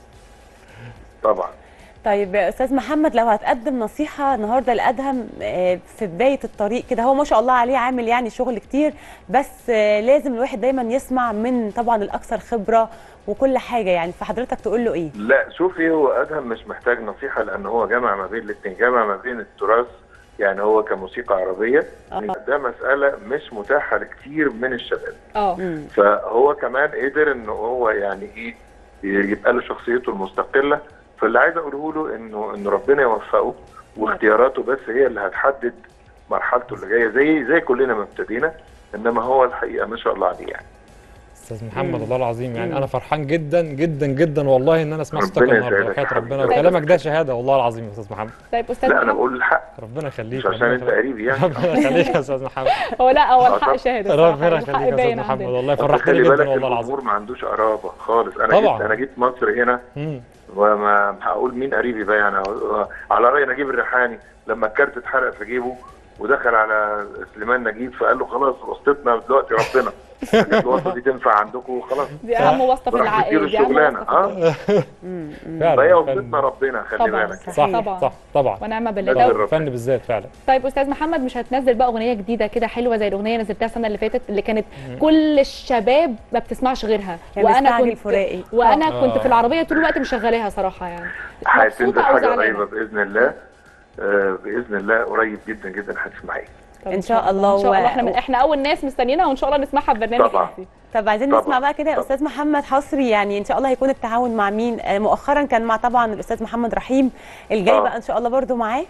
S13: طبعا
S2: طيب يا استاذ محمد لو هتقدم نصيحه النهارده لادهم آه، في بدايه الطريق كده هو ما شاء الله عليه عامل يعني شغل كتير بس آه، لازم الواحد دايما يسمع من طبعا الاكثر خبره وكل حاجه يعني فحضرتك تقول له ايه
S13: لا شوفي هو ادهم مش محتاج نصيحه لان هو جمع ما بين الاثنين جمع ما بين التراث يعني هو كموسيقى عربيه ده مساله مش متاحه لكتير من الشباب
S1: اه
S13: فهو كمان قدر ان هو يعني ايه يبقى له شخصيته المستقله فاللي عايز اقوله له انه ان ربنا يوفقه واختياراته بس هي اللي هتحدد مرحلته اللي جايه زي زي كلنا ما ابتدينا انما هو الحقيقه ما شاء الله عليه يعني
S6: استاذ محمد
S2: مم.
S6: الله العظيم يعني
S2: مم.
S6: انا فرحان جدا جدا جدا والله ان انا سمعت صوتك
S13: ربنا
S6: النهارده
S13: يسعدك يا
S6: وحياه ربنا
S13: حبيبي.
S6: وكلامك ده شهاده والله العظيم يا استاذ محمد
S1: طيب استاذ
S13: لا انا
S1: محمد
S13: بقول الحق
S6: ربنا يخليك
S13: مش عشان
S6: ربنا
S13: انت
S6: يخليك.
S13: قريب يعني
S6: ربنا يخليك يا استاذ محمد
S1: هو لا هو
S13: آه،
S1: الحق
S13: طب.
S1: شاهد الصراحة،
S6: ربنا
S1: الحق
S6: يخليك يا
S1: باين
S6: استاذ محمد
S1: عندنا.
S6: والله
S13: بس
S6: فرحتني
S13: خلي
S6: جدا
S13: بالك
S6: والله العظيم
S13: الجمهور ما عندوش قرابه خالص انا
S6: طبعا.
S13: جيت انا جيت مصر هنا
S6: مم.
S13: وما هقول مين قريبي بقى يعني على راي نجيب الريحاني لما الكارت اتحرق في جيبه ودخل على سليمان نجيب فقال له خلاص واسطتنا دلوقتي ربنا قال له الواسطه دي تنفع عندكم وخلاص
S1: دي اهم واسطه في
S13: راح
S1: العائله
S13: تديله
S1: دي اهم
S13: الشغلانه
S1: واسطه
S13: اه
S6: فعلا
S13: فهي
S6: الفن-
S13: واسطتنا ربنا خلي
S1: طبعا
S13: بالك
S6: صح
S1: طبعا
S6: صح طبعا
S1: ونعم بالله
S13: لازم
S1: طب
S13: ربنا.
S6: الفن بالذات فعلا
S1: طيب استاذ محمد مش هتنزل بقى اغنيه جديده كده حلوه زي الاغنيه اللي نزلتها السنه اللي فاتت اللي كانت كل الشباب ما بتسمعش غيرها
S2: يعني
S1: وانا
S2: مستعجل
S1: كنت
S2: فراقي.
S1: وانا
S6: آه.
S1: كنت في العربيه طول الوقت مشغلاها صراحه يعني
S13: هتنزل
S1: مبسوطه او
S13: حاجه قريبه
S1: زعلانه
S13: باذن الله آه باذن الله قريب جدا جدا هتسمعيه
S1: طب
S2: إن شاء الله
S1: ان شاء
S2: و-
S1: الله احنا من احنا اول ناس مستنيينها وان شاء الله نسمعها في برنامج
S13: طبعا.
S1: إنتي.
S2: طب عايزين
S13: طبعا.
S2: نسمع بقى كده يا
S13: طبعا.
S2: استاذ محمد حصري يعني ان شاء الله هيكون التعاون مع مين آه، مؤخرا كان مع طبعا الاستاذ محمد رحيم الجاي
S13: آه.
S2: بقى ان شاء الله برضو معاه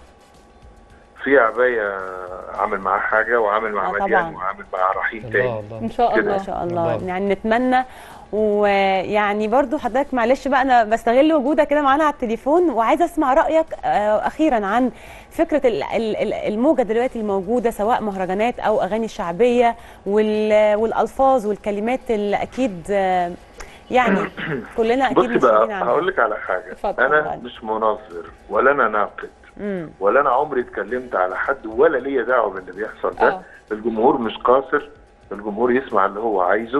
S13: في عبايه عامل معاه حاجه وعامل مع
S2: آه،
S13: مديان
S2: طبعا.
S13: وعامل مع رحيم
S6: الله
S13: تاني
S6: الله
S1: ان شاء
S13: كده.
S1: الله
S2: ما شاء الله
S6: الله.
S2: يعني نتمنى ويعني برضو حضرتك معلش بقى انا بستغل وجودك كده معانا على التليفون وعايزه اسمع رايك آه، اخيرا عن فكره ال- ال- ال- الموجه دلوقتي الموجوده سواء مهرجانات او اغاني شعبيه وال- والالفاظ والكلمات اللي اكيد آه، يعني كلنا اكيد
S13: بصي
S2: مسؤولين
S13: بقى
S2: عنها
S13: هقول لك على حاجه
S1: اتفضل.
S13: انا
S2: اتفضل.
S13: مش منظر ولا انا ناقد
S2: مم.
S13: ولا انا عمري اتكلمت على حد ولا ليا دعوه باللي بيحصل ده
S1: آه.
S13: الجمهور مش قاصر الجمهور يسمع اللي هو عايزه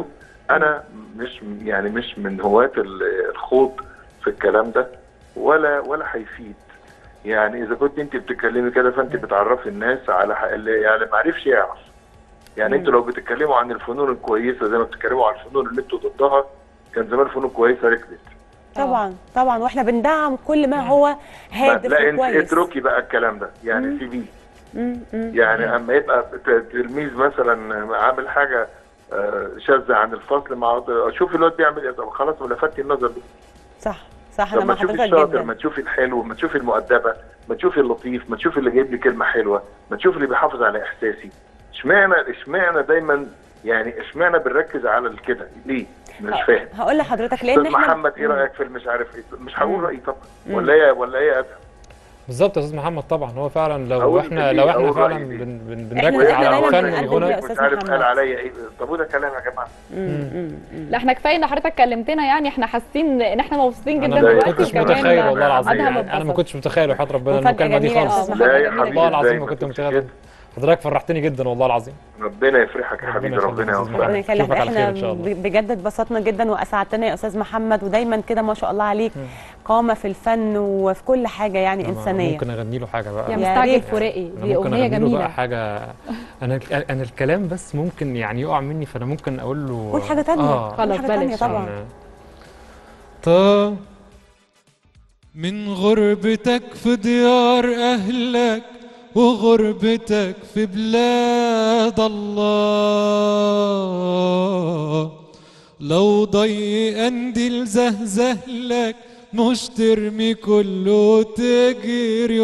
S13: انا مش يعني مش من هواة ال- الخوض في الكلام ده ولا ولا هيفيد يعني اذا كنت انت بتتكلمي كده فانت بتعرفي الناس على ح- اللي يعني ما عرفش يعرف يعني انتوا لو بتتكلموا عن الفنون الكويسه زي ما بتتكلموا عن الفنون اللي انتوا ضدها كان زمان الفنون الكويسه ركبت
S2: طبعا طبعا واحنا بندعم كل ما هو هادف
S13: لا انت
S2: وكويس
S13: اتركي بقى الكلام ده يعني سيبيه
S2: مم، مم.
S13: يعني اما يبقى ت- تلميذ مثلا عامل حاجه آه، شاذه عن الفصل مع شوف الواد بيعمل ايه طب خلاص ما لفتي النظر دي
S2: صح صح
S13: طب
S2: انا
S13: ما
S2: مع
S13: تشوفي
S2: حضرتك
S13: الشاطر
S2: جدا
S13: ما تشوفي الحلو ما تشوفي المؤدبه ما تشوفي اللطيف ما تشوفي اللي جايب لي كلمه حلوه ما تشوفي اللي بيحافظ على احساسي اشمعنى اشمعنى دايما يعني اشمعنى بنركز على الكده ليه مش فاهم
S2: هقول لحضرتك لان
S13: استاذ
S2: احنا
S13: محمد ايه رايك في مش عارف ايه مش هقول
S2: مم.
S13: رايي طبعا
S2: مم.
S13: ولا ايه ولا ايه يا ادهم
S6: بالظبط يا استاذ محمد طبعا هو فعلا لو
S13: أقول
S6: احنا
S13: ليه؟
S6: لو احنا
S13: أقول
S6: فعلا
S13: رأيي ليه؟
S6: بن بن
S2: إحنا-
S6: بنركز
S2: إحنا
S6: على
S2: دايماً
S6: الفن
S2: بنقدم
S6: الغنى
S2: يا
S13: مش
S2: أستاذ
S13: عارف
S2: محمد.
S13: قال عليا ايه طب وده كلام يا جماعه
S1: لا احنا كفايه ان حضرتك كلمتنا يعني احنا حاسين ان احنا مبسوطين
S6: انا
S1: جدا
S6: ما
S1: دلوقتي
S6: كنتش
S1: وكمان
S6: متخيل والله العظيم
S1: أدهم
S6: يعني انا ما
S1: اتبسط.
S6: كنتش متخيل وحياة ربنا
S2: مفاجأة
S6: المكالمه دي
S2: جميلة يا
S6: خالص
S2: أستاذ
S13: لا يا
S2: محمد.
S13: حبيبي
S6: والله العظيم
S13: ازاي
S6: ما
S13: ما
S6: كنت
S13: كنتش
S6: متخيل
S13: كده
S6: حضرتك فرحتني جدا والله العظيم
S13: ربنا يفرحك يا حبيبي ربنا
S6: يخليك يا أستاذ
S13: يوفقك
S2: ربنا
S6: محمد.
S2: يخليك
S6: أشوفك على
S2: احنا
S6: خير إن شاء الله.
S2: ب- بجد اتبسطنا جدا واسعدتنا يا استاذ محمد ودايما كده ما شاء الله عليك قامه في الفن وفي كل حاجه يعني
S6: أنا
S2: انسانيه
S6: ممكن اغني له حاجه بقى
S1: يا
S2: يا
S1: مستعجل
S2: ريت.
S1: فراقي
S6: أنا
S1: دي
S6: ممكن
S1: اغنيه
S6: أغني له
S1: جميله
S6: بقى حاجه انا انا الكلام بس ممكن يعني يقع مني فانا ممكن اقول له
S2: قول حاجه تانية
S6: اه
S2: قول
S1: خلاص
S2: حاجه تانية
S1: بلاش.
S2: طبعا
S6: عشان-
S12: طا من غربتك في ديار أهلك وغربتك في بلاد الله لو ضي قنديل زهزهلك مش ترمي كله وتجري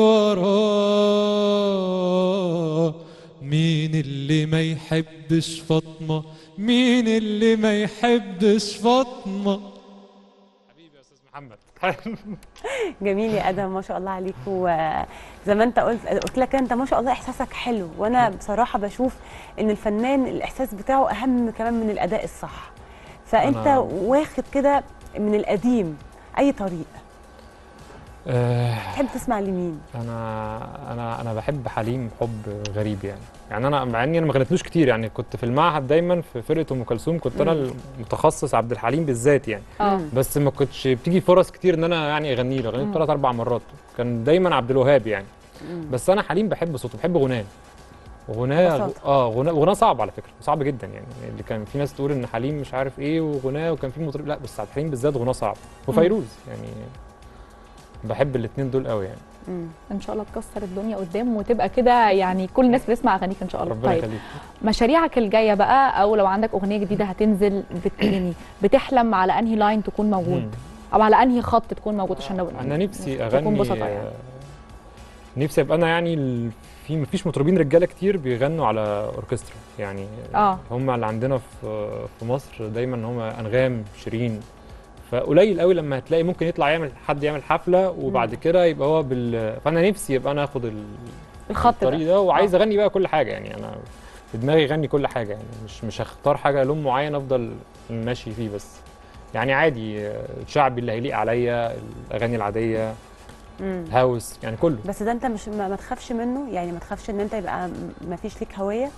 S12: وراه مين اللي ما يحبش فاطمة مين اللي ما يحبش فاطمة
S6: محمد
S2: جميل يا ادهم ما شاء الله عليك وزي ما انت قلت قلت لك انت ما شاء الله احساسك حلو وانا بصراحه بشوف ان الفنان الاحساس بتاعه اهم كمان من الاداء الصح فانت
S6: أنا-
S2: واخد كده من القديم اي طريق
S6: آه،
S2: تحب تسمع لمين
S6: انا انا انا بحب حليم حب غريب يعني يعني انا مع اني انا ما غنيتلوش كتير يعني كنت في المعهد دايما في فرقه ام كلثوم كنت انا المتخصص عبد الحليم بالذات يعني
S1: اه
S6: بس ما كنتش بتيجي فرص كتير ان انا يعني اغني له غنيت ثلاث اربع مرات كان دايما عبد الوهاب يعني بس انا حليم بحب صوته بحب غناه غناه
S2: ببساطة.
S6: اه غناه غناه صعب على فكره صعب جدا يعني اللي كان في ناس تقول ان حليم مش عارف ايه وغناه وكان في مطرب لا بس عبد الحليم بالذات غناه صعب وفيروز يعني بحب الاثنين دول قوي يعني
S2: مم.
S1: ان شاء الله تكسر الدنيا قدام وتبقى كده يعني كل الناس بتسمع اغانيك ان شاء الله
S6: ربنا
S1: طيب
S6: يخليك
S1: مشاريعك الجايه بقى او لو عندك اغنيه جديده هتنزل بتغني بتحلم على انهي لاين تكون موجود
S6: مم.
S1: او على انهي خط تكون موجود عشان نبقى
S6: انا نفسي
S1: تكون
S6: اغني
S1: بسطة يعني.
S6: آه، نفسي ابقى انا يعني ال- في مفيش مطربين رجاله كتير بيغنوا على اوركسترا يعني
S1: اه
S6: هم اللي عندنا في في مصر دايما هم انغام شيرين فقليل قوي لما هتلاقي ممكن يطلع يعمل حد يعمل حفله وبعد كده يبقى هو بال فانا نفسي يبقى انا اخد ال-
S1: الخط
S6: الطريق
S1: ده
S6: ده وعايز اغني بقى كل حاجه يعني انا في دماغي اغني كل حاجه يعني مش مش هختار حاجه لون معين افضل ماشي فيه بس يعني عادي آه، الشعبي اللي هيليق عليا الاغاني العاديه
S2: مم.
S6: هاوس يعني كله
S2: بس ده انت مش ما, ما تخافش منه يعني ما تخافش ان انت يبقى ما فيش ليك هويه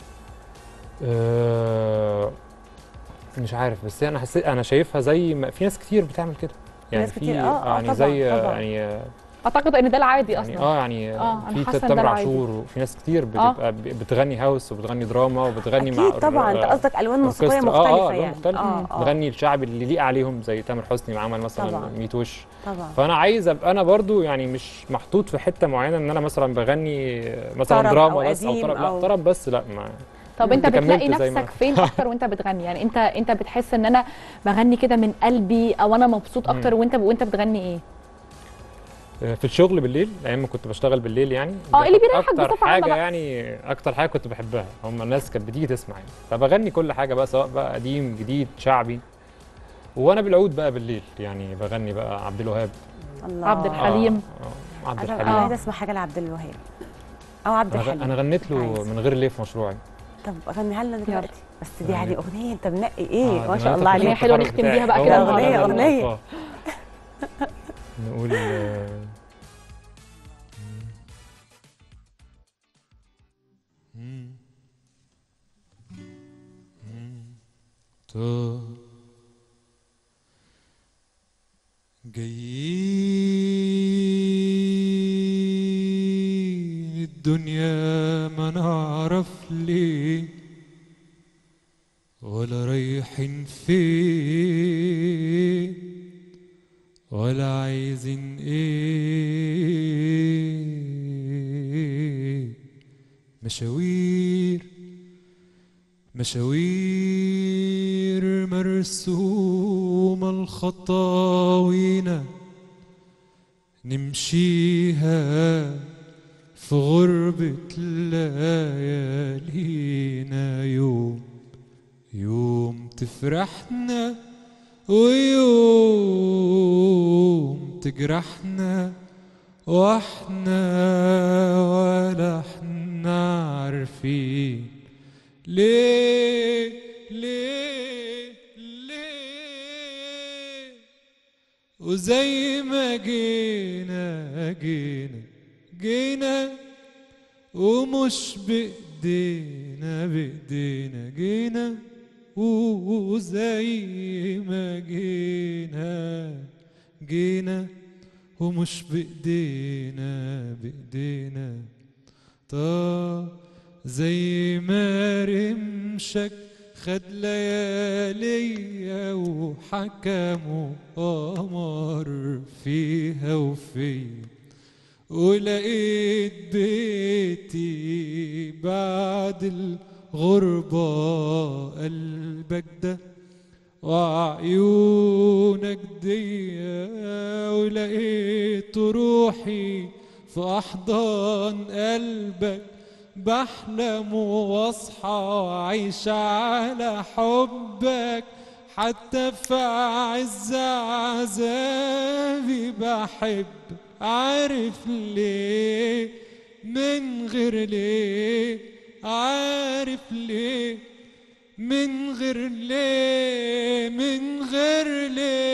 S6: أه مش عارف بس انا حسيت انا شايفها زي ما في ناس كتير بتعمل كده يعني
S2: ناس
S6: في
S2: كتير، آه، آه،
S6: يعني
S2: طبعاً،
S6: زي
S2: طبعاً.
S6: يعني آه،
S1: اعتقد ان ده العادي
S6: يعني
S1: اصلا
S6: اه يعني
S1: آه، أنا
S6: في
S1: حاسة إن ده
S6: تامر
S1: العادي.
S6: عاشور وفي ناس كتير
S1: آه.
S6: بتبقى ب- بتغني هاوس وبتغني دراما وبتغني مع
S2: اكيد طبعا انت
S6: آه،
S2: قصدك الوان موسيقيه
S6: أوركسترا.
S2: مختلفه
S6: اه اه
S2: يعني
S6: مختلفة.
S2: اه اه
S6: بتغني الشعب اللي يليق عليهم زي تامر حسني ما عمل مثلا
S2: طبعاً.
S6: 100 وش
S2: طبعا
S6: فانا عايز ابقى انا برضو يعني مش محطوط في حته معينه ان انا مثلا بغني مثلا
S2: طرب
S6: دراما
S2: أو
S6: بس او
S2: قديم
S6: طرب
S2: أو-
S6: لا طرب بس لا ما
S1: طب انت
S6: كنت
S1: بتلاقي
S6: كملت زي ما-
S1: نفسك فين اكتر وانت بتغني يعني انت انت بتحس ان انا بغني كده من قلبي او انا مبسوط اكتر وانت وانت بتغني ايه
S6: في الشغل بالليل ايام ما كنت بشتغل بالليل يعني
S1: اه،
S6: دي
S1: اللي
S6: كانت
S1: بيريحك
S6: اكتر
S1: بصفة عامة
S6: حاجه
S1: بقى.
S6: يعني اكتر حاجه كنت بحبها هم الناس كانت بتيجي تسمع يعني فبغني كل حاجه بقى سواء بقى قديم جديد شعبي وانا بالعود بقى بالليل يعني بغني بقى عبد الوهاب
S2: الله
S1: عبد الحليم.
S6: آه، آه، عبد
S2: انا
S6: الحليم
S2: أنا عايزه اسمع حاجه لعبد الوهاب او عبد
S6: أنا غ-
S2: الحليم
S6: انا غنيت له
S2: عايز.
S6: من غير ليه في مشروعي
S2: طب غنيها لنا دلوقتي بس دي يعني
S6: يعني-
S2: اغنيه انت منقي ايه
S6: آه،
S2: ما
S6: دي
S2: شاء
S6: أنا
S2: الله
S6: كنت
S1: أغنية
S2: عليك
S1: حلوة
S6: التخرج
S1: نختم
S6: بتاعي.
S1: بيها بقى
S6: هو
S1: كده
S6: ده
S2: النهاردة.
S6: اللي
S2: أغنية،
S6: أنا
S2: أغنية.
S6: آه. نقول آه،
S12: طار جايين الدنيا ما نعرف ليه ولا رايحين فين ولا عايزين ايه مشاوير مشاوير مرسومة الخطاوينا نمشيها في غربة ليالينا يوم يوم تفرحنا ويوم تجرحنا واحنا ولا احنا عارفين ليه ليه ليه وزي ما جينا جينا جينا ومش بإيدينا بإيدينا جينا وزي ما جينا جينا ومش بإيدينا بإيدينا طا زي ما رمشك خد لياليا وحكموا قمر فيها وفيا ولقيت بيتي بعد الغربة قلبك ده وعيونك دي ولقيت روحي في أحضان قلبك بحلم واصحى وعيش على حبك حتى في عز عذابي بحب عارف ليه من غير ليه عارف ليه من غير ليه من غير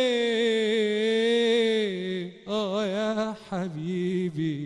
S12: ليه اه يا حبيبي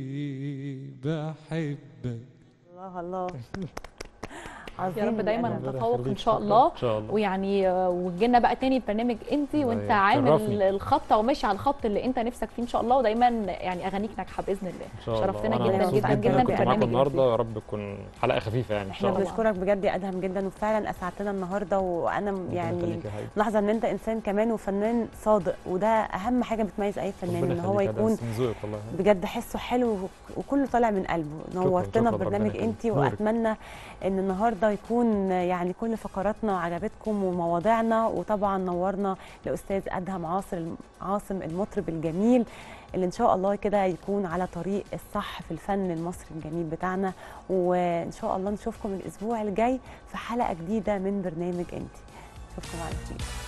S12: بحبك
S2: الله الله
S1: يا رب دايما
S2: الأدب.
S1: نتفوق ان شاء الله
S6: ان شاء الله
S1: ويعني آه، وتجينا بقى تاني برنامج انت وانت
S6: يشرفني.
S1: عامل الخطه وماشي على الخط اللي انت نفسك فيه ان شاء الله ودايما يعني اغانيك ناجحه باذن الله
S6: ان شاء الله
S1: شرفتنا
S6: وأنا
S1: جدا
S6: مبسوط
S1: جدا
S6: إن
S1: جدا
S6: أنا كنت معاكم
S1: ببرنامج
S6: النهارده يا رب تكون حلقه خفيفه يعني ان
S2: احنا
S6: شاء الله
S2: بنشكرك بجد يا ادهم جدا وفعلا اسعدتنا النهارده وانا م- يعني
S6: يخليك يا حبيبي.
S2: لحظه ان انت انسان كمان وفنان صادق وده اهم حاجه بتميز اي فنان
S6: ربنا
S2: ان هو
S6: يخليك، ده
S2: يكون
S6: من ذوقك والله
S2: بجد حسه حلو وكله طالع من قلبه نورتنا
S6: شكراً،
S2: ببرنامج
S6: ربنا
S2: انت
S6: يخليك. نورك.
S2: واتمنى ان النهارده يكون يعني كل فقراتنا عجبتكم ومواضيعنا وطبعا نورنا لاستاذ ادهم عاصر عاصم المطرب الجميل اللي ان شاء الله كده يكون على طريق الصح في الفن المصري الجميل بتاعنا وان شاء الله نشوفكم الاسبوع الجاي في حلقه جديده من برنامج انت اشوفكم على خير